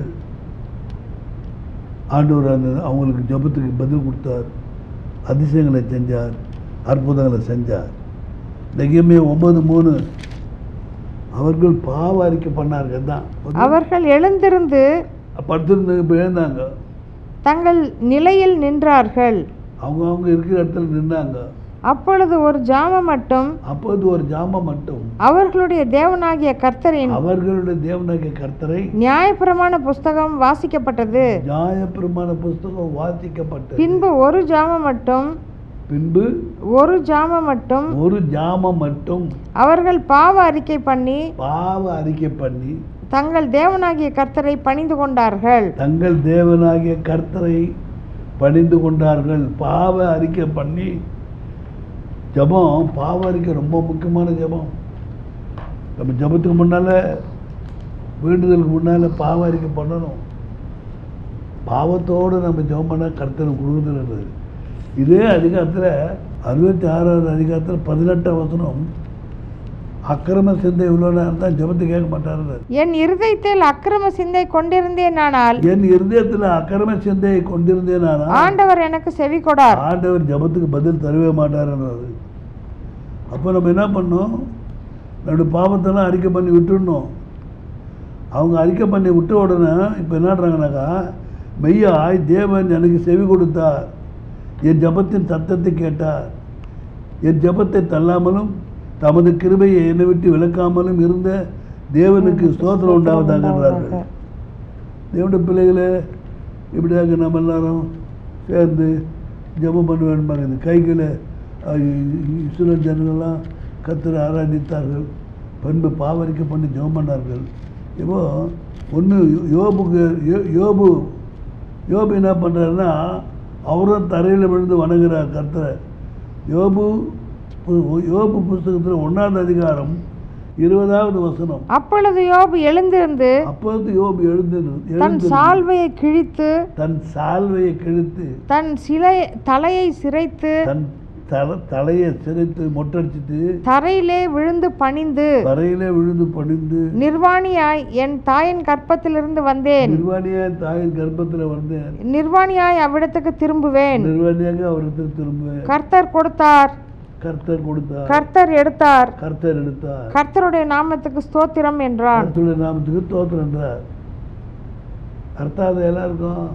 ஆண்டவர் அந்த அவங்களுக்கு ஜெபத்துக்கு பதில் கொடுத்தார் அதிசயங்களை செஞ்சார் அற்புதங்களை செஞ்சார் நெகிமே ஒன்பது மூணு அவர்கள் பாவ அறிக்கை பண்ணார்கள் தான் அவர்கள் எழுந்திருந்து படுத்திருந்து இப்போ எழுந்தாங்க தங்கள் நிலையில் நின்றார்கள் அவங்க அவங்க இருக்கிற இடத்துல நின்னாங்க அப்பொழுது ஒரு ஜாம மட்டும் அப்போது ஒரு ஜாமம் மட்டும் அவர்களுடைய தேவனாகிய கர்த்தரின் அவர்களுடைய தேவனாகிய கர்த்தரை நியாயப்பிரமாண புஸ்தகம் வாசிக்கப்பட்டது நியாயப்பிரமாண புஸ்தகம் வாசிக்கப்பட்டது பின்பு ஒரு ஜாம மட்டும் பின்பு ஒரு ஜாம மட்டும் ஒரு ஜாமம் மட்டும் அவர்கள் பாவ அறிக்கை பண்ணி பாவ அறிக்கை பண்ணி தங்கள் தேவனாகிய கர்த்தரை பணிந்து கொண்டார்கள் தங்கள் தேவனாகிய கர்த்தரை பணிந்து கொண்டார்கள் பாவ அறிக்கை பண்ணி ஜெபம் பாவ அறிக்கை ரொம்ப முக்கியமான ஜெபம் நம்ம ஜபத்துக்கு முன்னால் வேண்டுதலுக்கு முன்னால் பாவ அறிக்கை பண்ணணும் பாவத்தோடு நம்ம ஜெபம் பண்ணால் கர்த்தனை கொடுக்குறது இதே அதிகாரத்தில் அறுபத்தி ஆறாவது அதிகாரத்தில் பதினெட்டாம் வசனம் அக்கிரம சிந்தை உள்ளவனாக தான் ஜெபத்தை கேட்க மாட்டாருன்னு என் இருதயத்தில் அக்கிரம சிந்தை கொண்டிருந்தேனானால் என் இருதயத்தில் அக்கிரம சிந்தையை கொண்டிருந்தேன் நான் ஆண்டவர் எனக்கு செவி கொடார் ஆண்டவர் ஜெபத்துக்கு பதில் தரவே மாட்டாருன்றது அப்போ நம்ம என்ன பண்ணோம் நம்முடைய பாவத்தெல்லாம் அறிக்கை பண்ணி விட்டுடணும் அவங்க அறிக்கை பண்ணி விட்ட உடனே இப்போ என்னன்றாங்கனாக்கா மெய்யாய் தேவன் எனக்கு செவி கொடுத்தார் என் ஜெபத்தின் சத்தத்தை கேட்டார் என் ஜெபத்தை தள்ளாமலும் தமது கிருபையை என்னை விட்டு விலக்காமலும் இருந்த தேவனுக்கு ஸ்தோத்திரம் உண்டாவதாகிறார்கள் தேவனுடைய பிள்ளைகளே இப்படியாக நம்ம எல்லாரும் சேர்ந்து ஜெபம் பண்ண வேண்டுமாங்க இந்த கைகளை இஸ்ரேல் ஜனங்கள்லாம் கத்தரை ஆராதித்தார்கள் பண்பு பாவரிக்கை பண்ணி ஜெபம் பண்ணார்கள் இப்போ ஒன்று யோபுக்கு யோ- யோபு யோபு என்ன பண்ணுறாருன்னா அவரும் தரையில் விழுந்து வணங்குறார் கர்த்தரை யோபு பு- யோபு புஸ்தகத்தில் ஒன்றாவது அதிகாரம் இருபதாவது வசனம் அப்பொழுது யோபு எழுந்திருந்து அப்போது யோபு எழுந்து தன் எழுந்து சால்வையை கிழித்து தன் சால்வையை கிழித்து தன் சிலை தலையை சிரைத்து தன் தல தலையை சிரைத்து மொட்டடிச்சிட்டு தரையிலே விழுந்து பணிந்து தரையிலே விழுந்து பணிந்து நிர்வாணியாய் என் தாயின் கற்பத்திலிருந்து வந்தேன் நிர்வாணியாக தாயின் கர்ப்பத்தில் வந்தேன் நிர்வாணியாய் அவ்விடத்துக்கு திரும்புவேன் நிர்வாணியாக அவருக்கு திரும்ப கர்த்தர் கொடுத்தார் கர்த்தர் கொடுத்தார் கர்த்தர் எடுத்தார் கர்த்தர் எடுத்தார் கர்த்தருடைய நாமத்துக்கு ஸ்தோத்திரம் என்றான் கர்த்தருடைய நாமத்துக்கு தோத்திரம் என்றார் அர்த்தம் அது எல்லாருக்கும்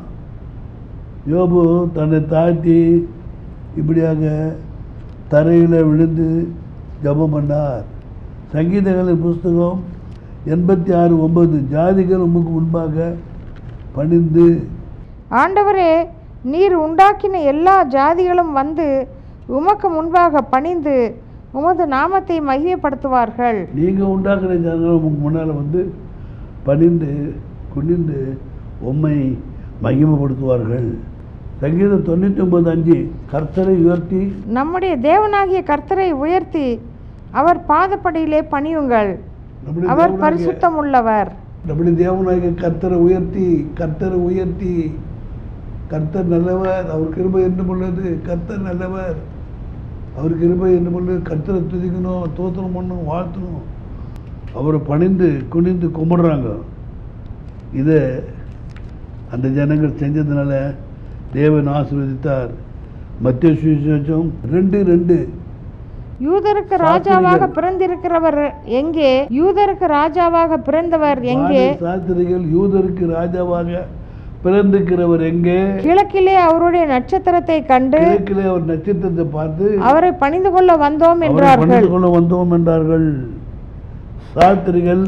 யோபு தன்னை தாழ்த்தி இப்படியாக தரையில் விழுந்து ஜெபம் பண்ணார் சங்கீதங்களின் புஸ்தகம் எண்பத்தி ஆறு ஒன்பது ஜாதிகள் உமக்கு முன்பாக பணிந்து ஆண்டவரே நீர் உண்டாக்கின எல்லா ஜாதிகளும் வந்து உமக்கு முன்பாக பணிந்து உமது நாமத்தை மகிமைப்படுத்துவார்கள் நீங்கள் உண்டாக்குற ஜனங்கள் உமக்கு முன்னால் வந்து பணிந்து குனிந்து உம்மை மகிமைப்படுத்துவார்கள் சங்கீதம் தொண்ணூற்றி ஒன்பது அஞ்சு கர்த்தரை உயர்த்தி நம்முடைய தேவனாகிய கர்த்தரை உயர்த்தி அவர் பாதப்படியிலே பணியுங்கள் நம்முடைய அவர் தேவனாகிய- பரிசுத்தம் உள்ளவர் நம்முடைய தேவனாகிய கர்த்தரை உயர்த்தி கர்த்தரை உயர்த்தி கர்த்தர் நல்லவர் அவர் கிருபை என்றும் உள்ளது கர்த்தர் நல்லவர் அவர் கிருபை என்றும் உள்ளது கர்த்தரை துதிக்கணும் தோத்திரம் பண்ணணும் வாழ்த்தணும் அவரை பணிந்து குனிந்து கும்பிடுறாங்க இதை அந்த ஜனங்கள் செஞ்சதுனால தேவன் ஆசீர்வதித்தார் மத்திய சுவிசேஷம் ரெண்டு ரெண்டு யூதருக்கு ராஜாவாக பிறந்திருக்கிறவர் எங்கே யூதருக்கு ராஜாவாக பிறந்தவர் எங்கே வான சாஸ்திரிகள் யூதருக்கு ராஜாவாக பிறந்திருக்கிறவர் எங்கே கிழக்கிலே அவருடைய நட்சத்திரத்தை கண்டு கிழக்கிலே அவர் நட்சத்திரத்தை பார்த்து அவரை பணிந்து கொள்ள வந்தோம் அவரை என்றார்கள் பணிந்து கொள்ள வந்தோம் என்றார்கள் சாஸ்திரிகள்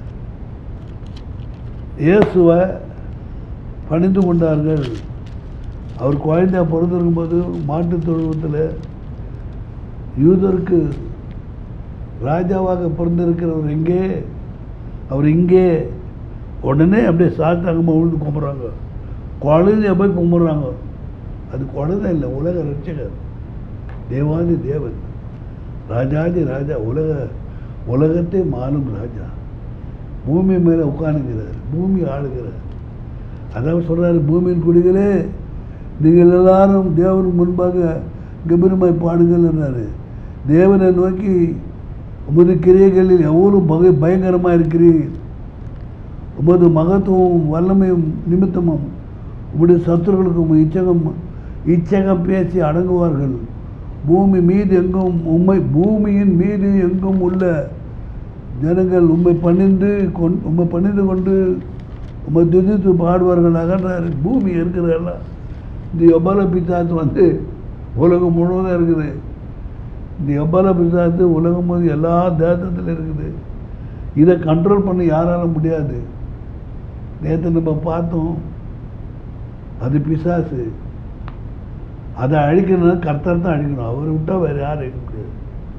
இயேசுவை பணிந்து கொண்டார்கள் அவர் குழந்தையா பிறந்திருக்கும் போது மாட்டுத் தொழுவத்தில் யூதருக்கு ராஜாவாக பிறந்திருக்கிறவர் எங்கே அவர் இங்கே உடனே அப்படியே சாத்தாங்கமாக விழுந்து கும்பிட்றாங்க குழந்தைய போய் கும்பிட்றாங்க அது குழந்தை இல்லை உலக ரட்சகர் தேவாதி தேவன் ராஜாதி ராஜா உலக உலகத்தை மாலும் ராஜா பூமி மேலே உட்காந்துக்கிறார் பூமி ஆளுகிறார் அதாவது சொல்கிறாரு பூமியின் குடிகளே நீங்கள் எல்லாரும் தேவனுக்கு முன்பாக கம்பீரமாய் பாடுங்கள்ன்றாரு தேவனை நோக்கி உமது கிரியைகளில் எவ்வளவு பகை பயங்கரமாக இருக்கிறீர் உமது மகத்துவமும் வல்லமையும் நிமித்தமும் உம்முடைய சத்துருக்களுக்கு உம் இச்சகம் இச்சகம் பேசி அடங்குவார்கள் பூமி மீது எங்கும் உம்மை பூமியின் மீது எங்கும் உள்ள ஜனங்கள் உம்மை பணிந்து கொண் உம்மை பணிந்து கொண்டு உம்மை துதித்து பாடுவார்கள் அகன்றார் பூமி இருக்கிறதெல்லாம் இந்த எவ்வளோ பிசாத்து வந்து உலகம் முழுவதும் இருக்குது இந்த எவ்வளோ பிசாத்து உலகம் முழுவதும் எல்லா தேசத்தில் இருக்குது இதை கண்ட்ரோல் பண்ண யாராலும் முடியாது நேற்று நம்ம பார்த்தோம் அது பிசாசு அதை அழிக்கணும்னா கர்த்தர் தான் அழிக்கணும் அவரை விட்டால் வேறு யாரும் அழிக்க முடியாது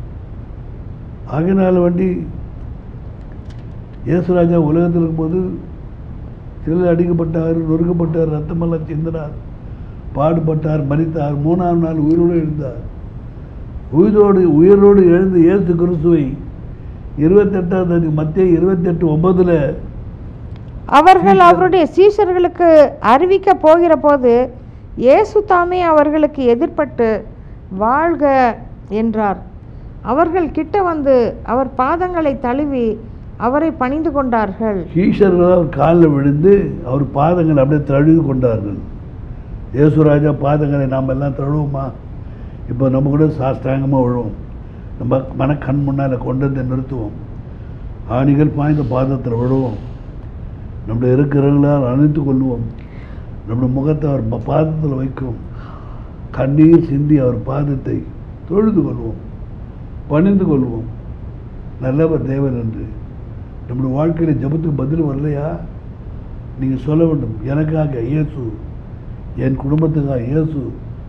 ஆகினால வண்டி இயேசுராஜா உலகத்தில் இருக்கும்போது சிலர் அடிக்கப்பட்டார் நொறுக்கப்பட்டார் ரத்தமெல்லாம் சிந்தினார் பாடுபட்டார் மறித்தார் மூணாம் நாள் உயிரோடு எழுந்தார் உயிரோடு உயிரோடு எழுந்து இயேசு கிறிஸ்துவை இருபத்தெட்டாம் தேதி மத்திய இருபத்தெட்டு ஒன்பதுல அவர்கள் அவருடைய சீஷர்களுக்கு அறிவிக்கப் போகிற போது இயேசு தாமே அவர்களுக்கு எதிர்ப்பட்டு வாழ்க என்றார் அவர்கள் கிட்ட வந்து அவர் பாதங்களை தழுவி அவரை பணிந்து கொண்டார்கள் ஈஸ்வரர்கள் அவர் காலில் விழுந்து அவர் பாதங்களை அப்படியே தழுவி கொண்டார்கள் இயேசுராஜா பாதங்களை நாம் எல்லாம் தழுவுமா இப்போ நம்ம கூட சாஸ்தாங்கமாக விழுவோம் நம்ம மன கண் முன்னால் கொண்டு வந்து நிறுத்துவோம் ஆணிகள் பாய்ந்த பாதத்தில் விழுவோம் நம்முடைய இருக்கிறவங்களால் அணைத்து கொள்வோம் நம்முடைய முகத்தை அவர் ப- பாதத்தில் வைக்கும் கண்ணீர் சிந்தி அவர் பாதத்தை தொழுது கொள்வோம் பணிந்து கொள்வோம் நல்லவர் தேவன் என்று நம்முடைய வாழ்க்கையில் ஜெபத்துக்கு பதில் வரலையா நீங்கள் சொல்ல வேண்டும் எனக்காக இயேசு என் குடும்பத்துக்காக இயேசு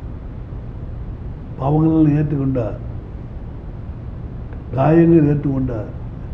பாவங்கள் ஏற்றுக்கொண்டார் காயங்கள் ஏற்றுக்கொண்டார்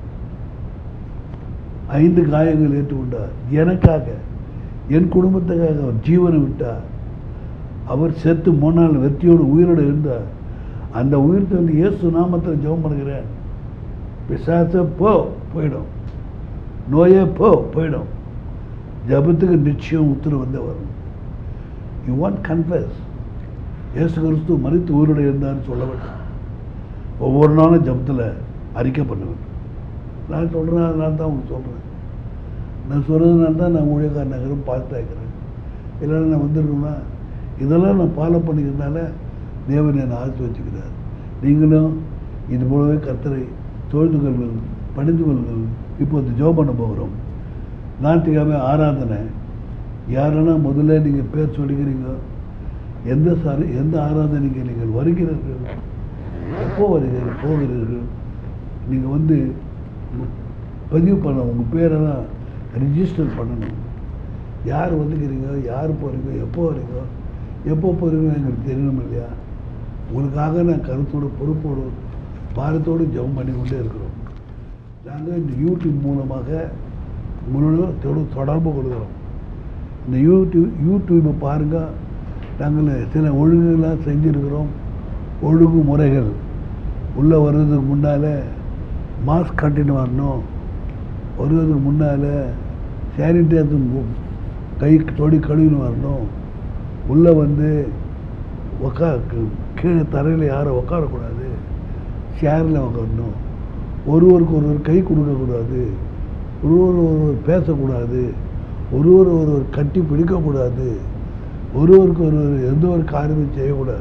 ஐந்து காயங்கள் ஏற்றுக்கொண்டார் எனக்காக என் குடும்பத்துக்காக அவர் ஜீவனை விட்டார் அவர் செத்து மூணாள் வெற்றியோடு உயிரோடு இருந்தார் அந்த உயிர்த்தை வந்து இயேசு நாமத்தில் ஜெபம் பண்ணுகிறேன் பிசாச போ போயிடும் நோயே போ போயிடும் ஜபத்துக்கு நிச்சயம் உத்தரவு வந்து வரும் யூ வாண்ட் கன்ஃபஸ் இயேசு கிறிஸ்து மறித்து உயிரோடு இருந்தார்னு சொல்ல வேண்டும் ஒவ்வொரு நாளும் ஜபத்தில் அறிக்கை பண்ண வேண்டும் நான் சொல்கிறேன் அதனால தான் உங்களுக்கு சொல்கிறேன் நான் சொல்கிறதுனால தான் நான் ஊழியக்கார நகரம் பார்த்து ஆக்கிறேன் இல்லைன்னா நான் வந்துருக்கணும்னா இதெல்லாம் நான் ஃபாலோ பண்ணிக்கிறதுனால தேவன் என்னை ஆழ்த்து வச்சுக்கிறார் நீங்களும் இது போலவே கர்த்தரை தொழுது கொள்வது பணிந்து கொள்வது இப்போது ஜெபம் பண்ண போகிறோம் ஞாயிற்றுக்கிழமை ஆராதனை யாரெல்லாம் முதல்ல நீங்கள் பேர் சொல்லிக்கிறீங்க எந்த சாரி எந்த ஆராதனைக்கு நீங்கள் வருகிறீர்கள் எப்போ வருகிறீர்கள் போகிறீர்கள் நீங்கள் வந்து உங்க பதிவு பண்ண உங்கள் பேரெல்லாம் ரிஜிஸ்டர் பண்ணணும் யார் வந்துக்கிறீங்க யார் போகிறீங்க எப்போ வரீங்க எப்போ போகிறீங்க எங்களுக்கு தெரியணும் இல்லையா உங்களுக்காக நான் கருத்தோடு பொறுப்போடு பாரத்தோடு ஜெபம் பண்ணி கொண்டே இருக்கிறோம் நாங்கள் இந்த யூடியூப் மூலமாக உங்களோட தொட- தொடர்பு கொள்கிறோம் இந்த யூடியூப் யூடியூப்பை பாருங்கள் நாங்கள் சில ஒழுங்குகளாக செஞ்சுருக்கிறோம் ஒழுங்கு முறைகள் உள்ளே வர்றதுக்கு முன்னால் மாஸ்க் கட்டின்னு வரணும் வருவதுக்கு முன்னால் சானிடைசர் கை தொடி கழுவின்னு வரணும் உள்ளே வந்து உக்கா கீழே தரையில் யாரும் உட்காரக்கூடாது சேரில் உட்காரணும் ஒருவருக்கு ஒருவர் கை கொடுக்கக்கூடாது ஒருவர் ஒருவர் பேசக்கூடாது ஒருவர் ஒருவர் கட்டி பிடிக்கக்கூடாது ஒருவருக்கு ஒருவர் எந்த ஒரு காரியமும் செய்யக்கூடாது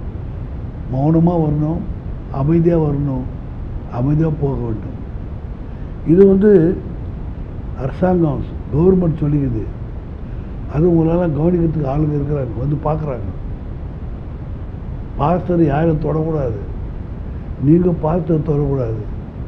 மௌனமாக வரணும் அமைதியாக வரணும் அமைதியாக போக வேண்டும் இது வந்து அரசாங்கம் கவர்மெண்ட் சொல்லிக்குது அது உங்களால் கவனிக்கிறதுக்கு ஆளுங்க இருக்கிறாங்க வந்து பார்க்குறாங்க பாஸ்டர் யாரும் தொடக்கூடாது நீங்கள் பாஸ்டர் தொடக்கூடாது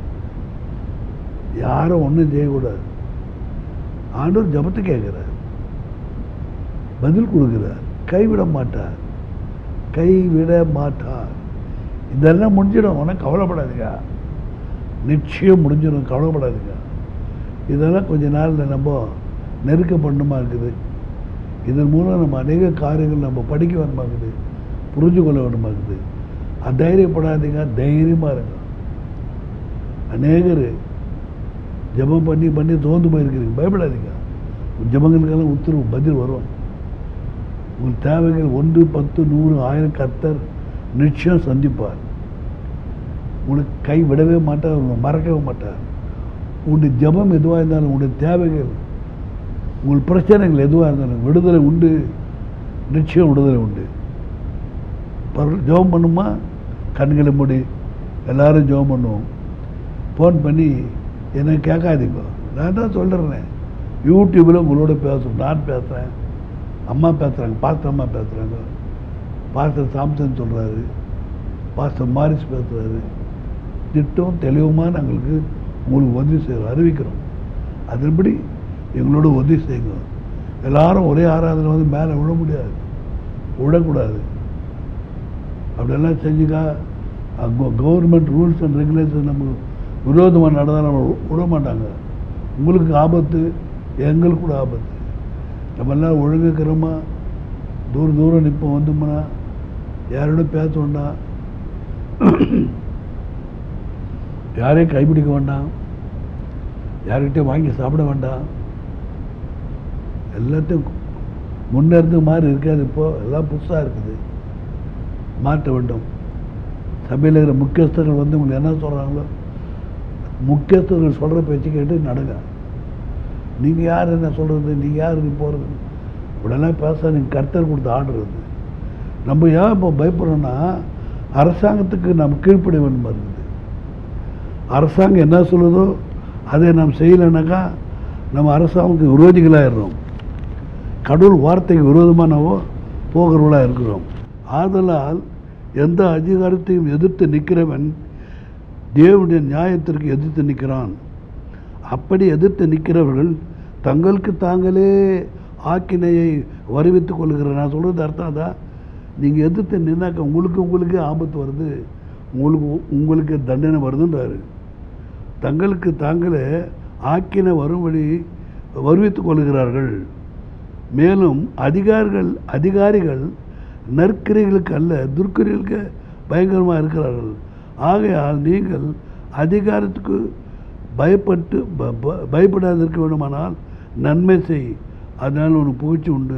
யாரும் ஒன்றும் செய்யக்கூடாது ஆண்டவர் ஜபத்தை கேட்குறார் பதில் கொடுக்குறார் கைவிட மாட்டார் கைவிட மாட்டார் இதெல்லாம் முடிஞ்சிடும் உனக்கு கவலைப்படாதீங்க நிச்சயம் முடிஞ்சிடும் கவலைப்படாதீங்க இதெல்லாம் கொஞ்ச நாளில் நம்ம நெருக்கப்படணுமா இருக்குது இதன் மூலம் நம்ம அநேக காரியங்கள் நம்ம படிக்க வேணுமா இருக்குது புரிஞ்சு கொள்ள வேணுமா இருக்குது அதைரியப்படாதீங்க தைரியமாக இருங்க அநேகர் ஜெபம் பண்ணி பண்ணி தோந்து போயிருக்கிறீங்க பயப்படாதீங்க உங்க ஜெபங்களுக்கெல்லாம் உத்தரவு பதில் வரும் உங்கள் தேவைகள் ஒன்று பத்து நூறு ஆயிரம் கர்த்தர் நிச்சயம் சந்திப்பார் உங்களுக்கு கை விடவே மாட்டார் உங்களை மறக்கவே மாட்டார் உங்களுடைய ஜெபம் எதுவாக இருந்தாலும் உங்களுடைய தேவைகள் உங்கள் பிரச்சனைகள் எதுவாக இருந்தாலும் விடுதலை உண்டு நிச்சயம் விடுதலை உண்டு பர ஜெபம் பண்ணுமா கண்களை மூடி எல்லாரும் ஜெபம் பண்ணுவோம் ஃபோன் பண்ணி என்னை கேட்காதீங்க நான் தான் சொல்கிறேன் யூடியூப்பில் உங்களோட பேசுகிறேன் நான் பேசுகிறேன் அம்மா பேசுகிறாங்க பாஸ்டர் அம்மா பேசுகிறாங்க பாஸ்டர் சாம்சன் சொல்கிறாரு பாஸ்டர் மாரிஸ் பேசுகிறாரு திட்டம் தெளிவுமா நாங்களுக்கு உங்களுக்கு உதவி செய்கிறோம் அறிவிக்கிறோம் அதன்படி எங்களோட உதவி செய்யுங்க எல்லாரும் ஒரே ஆராதனை வந்து மேலே விழ முடியாது விடக்கூடாது அப்படியெல்லாம் செஞ்சுக்கா கவர்மெண்ட் ரூல்ஸ் அண்ட் ரெகுலேஷன் நமக்கு விரோதமாக நடந்தால் நம்ம விட மாட்டாங்க உங்களுக்கு ஆபத்து எங்களுக்கு கூட ஆபத்து நம்ம எல்லாம் ஒழுங்குக்கிறோமா தூரம் தூரம் நிற்போம் வந்தோம்னா யாரோட பேச வேண்டாம் யாரையும் கைப்பிடிக்க வேண்டாம் யார்கிட்டயும் வாங்கி சாப்பிட வேண்டாம் எல்லாத்தையும் முன்ன இருந்த மாதிரி இருக்காது இப்போ எல்லாம் புதுசாக இருக்குது மாற்ற வேண்டும் சபையில் இருக்கிற முக்கியஸ்தர்கள் வந்து உங்களுக்கு என்ன சொல்கிறாங்களோ முக்கியஸ்தர்கள் சொல்கிற பேச்சு கேட்டு நடங்க நீங்கள் யார் என்ன சொல்கிறது நீங்கள் யார் நீ போகிறது இப்படியெல்லாம் பேச நீங்கள் கர்த்தர் கொடுத்த ஆர்டர் இது நம்ம ஏன் இப்போ பயப்படுறோன்னா அரசாங்கத்துக்கு நம்ம கீழ்ப்படிய வேண்டும் இருக்குது அரசாங்கம் என்ன சொல்லுதோ அதை நாம் செய்யலைனாக்கா நம்ம அரசாங்கத்துக்கு விரோதிகளாகிடுறோம் கடவுள் வார்த்தைக்கு விரோதமாக நம்ம போகிறவர்களாக இருக்கிறோம் ஆதலால் எந்த அதிகாரத்தையும் எதிர்த்து நிற்கிறவன் தேவனுடைய நியாயத்திற்கு எதிர்த்து நிற்கிறான் அப்படி எதிர்த்து நிற்கிறவர்கள் தங்களுக்கு தாங்களே ஆக்கினையை வருவித்துக் கொள்கிறார் நான் சொல்கிறது அர்த்தம் அதான் நீங்கள் எதிர்த்து நின்னாக்க உங்களுக்கு உங்களுக்கே ஆபத்து வருது உங்களுக்கு உங்களுக்கு தண்டனை வருதுன்றாரு தங்களுக்கு தாங்களே ஆக்கினை வரும்படி வருவித்துக் கொள்கிறார்கள் மேலும் அதிகாரிகள் அதிகாரிகள் நற்கிரைகளுக்கு அல்ல துர்க்கிரைகளுக்கு பயங்கரமாக இருக்கிறார்கள் ஆகையால் நீங்கள் அதிகாரத்துக்கு பயப்பட்டு ப- ப- பயப்படாதிருக்க வேண்டுமானால் நன்மை செய் அதனால் உனக்கு புகழ்ச்சி உண்டு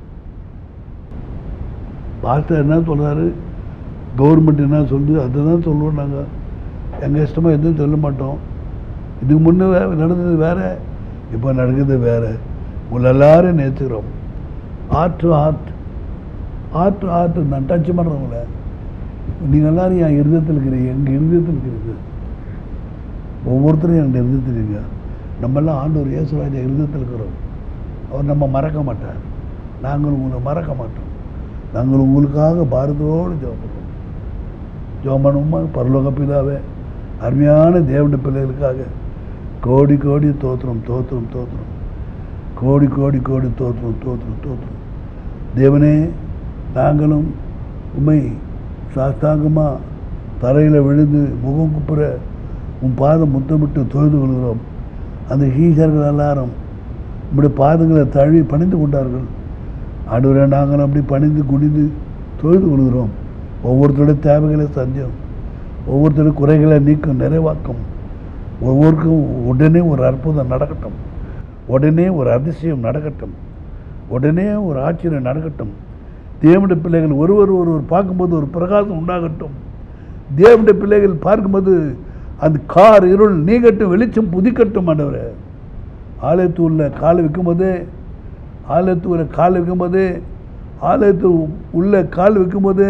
பாஸ்டர் என்ன சொல்கிறாரு கவர்மெண்ட் என்ன சொல்லுது அதை தான் சொல்லுவோம் நாங்கள் எங்கள் இஷ்டமாக எதுவும் சொல்ல மாட்டோம் இதுக்கு முன்னே வே- நடந்தது வேற இப்போ நடக்குது வேற உங்களை எல்லாரும் நேர்த்துக்கிறோம் heart to heart heart to heart நான் டச் பண்ணுறவங்கள நீங்கள் எல்லாரும் என் இருதயத்தில் இருக்கிறீங்க எங்கள் இருதயத்தில் இருக்கிறீங்க ஒவ்வொருத்தரும் எங்கள் இருதயத்தில் இருக்கீங்க நம்மெல்லாம் ஆண்டவர் இயேசுராஜ இருதயத்தில் இருக்கிறோம் அவர் நம்ம மறக்க மாட்டார் நாங்கள் உங்களை மறக்க மாட்டோம் நாங்கள் உங்களுக்காக பாரதோடு ஜெபம் பண்ணுறோம் ஜெபம் பண்ணுவோமா பரலோக பிதாவே அருமையான தேவனுடைய பிள்ளைகளுக்காக கோடி கோடி தோத்திரம் தோத்திரம் தோத்திரம் கோடி கோடி கோடி தோத்திரம் தோத்திரம் தோத்திரம் தேவனே நாங்களும் உம்மை சாஸ்தாங்கமாக தரையில் விழுந்து முகம் குப்புற உன் பாதம் முத்தமிட்டு தொழுது கொள்கிறோம் அந்த ஈசர்கள் எல்லாரும் இப்படி பாதங்களை தழுவி பணிந்து கொண்டார்கள் ஆண்டவரே நாங்கள் அப்படி பணிந்து குனிந்து தொழுது கொள்கிறோம் ஒவ்வொருத்தருடைய தேவைகளை சந்தியம் ஒவ்வொருத்தருடைய குறைகளை நீக்கும் நிறைவாக்கும் ஒவ்வொருக்கும் உடனே ஒரு அற்புதம் நடக்கட்டும் உடனே ஒரு அதிசயம் நடக்கட்டும் உடனே ஒரு ஆச்சரியம் நடக்கட்டும் தேவனுடைய பிள்ளைகள் ஒருவர் ஒருவர் பார்க்கும்போது ஒரு பிரகாசம் உண்டாகட்டும் தேவனுடைய பிள்ளைகள் பார்க்கும்போது அந்த கார் இருள் நீங்கட்டும் வெளிச்சம் புதிக்கட்டும் ஆண்டவரே ஆலயத்தூரில் காலை வைக்கும்போதே ஆலயத்தூரில் கால் வைக்கும்போதே ஆலயத்து உள்ள கால் வைக்கும்போதே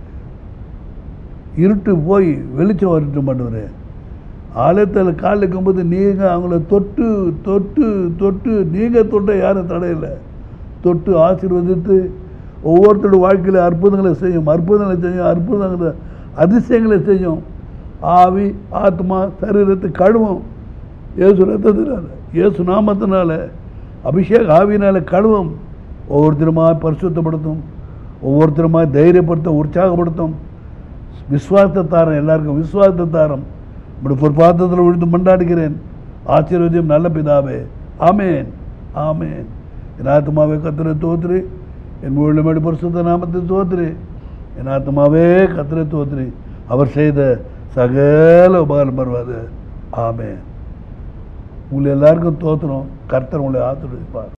இருட்டு போய் வெளிச்சம் வரட்டும் ஆண்டவரே ஆலயத்தில் கால் வைக்கும்போது நீங்கள் அவங்கள தொட்டு தொட்டு தொட்டு நீங்கள் தொட்ட யாரும் தடையில்லை தொட்டு ஆசீர்வதித்து ஒவ்வொருத்தரோட வாழ்க்கையில் அற்புதங்களை செய்யும் அற்புதங்களை செய்யும் அற்புதங்களை அதிசயங்களை செய்யும் ஆவி ஆத்மா சரீரத்தை கழுவும் இயேசு ரத்தத்தினால இயேசு நாமத்தினால அபிஷேக ஆவியினால கழுவும் ஒவ்வொருத்தருமா பரிசுத்தப்படுத்தும் ஒவ்வொருத்தருமா தைரியப்படுத்தும் உற்சாகப்படுத்தும் விசுவாசத்தை தாரம் எல்லாருக்கும் விசுவாசத்தை தாரம் இப்படி பொற்பாத்தத்தில் விழுந்து மண்டாடுகிறேன் ஆசீர்வதியும் நல்ல பிதாவே ஆமேன் ஆமேன் என் ஆத்மாவே கத்திர தோத்ரு என் முழுமையோடு பரிசுத்த நாமத்தை தோத்ரு என் ஆத்மாவே கத்திர தோத்ரு அவர் செய்த சகல உபகாரம் பருவாது ஆமேன் உங்களை எல்லாருக்கும் தோத்துறோம் கர்த்தர் உங்களை ஆசீர்வதிப்பார்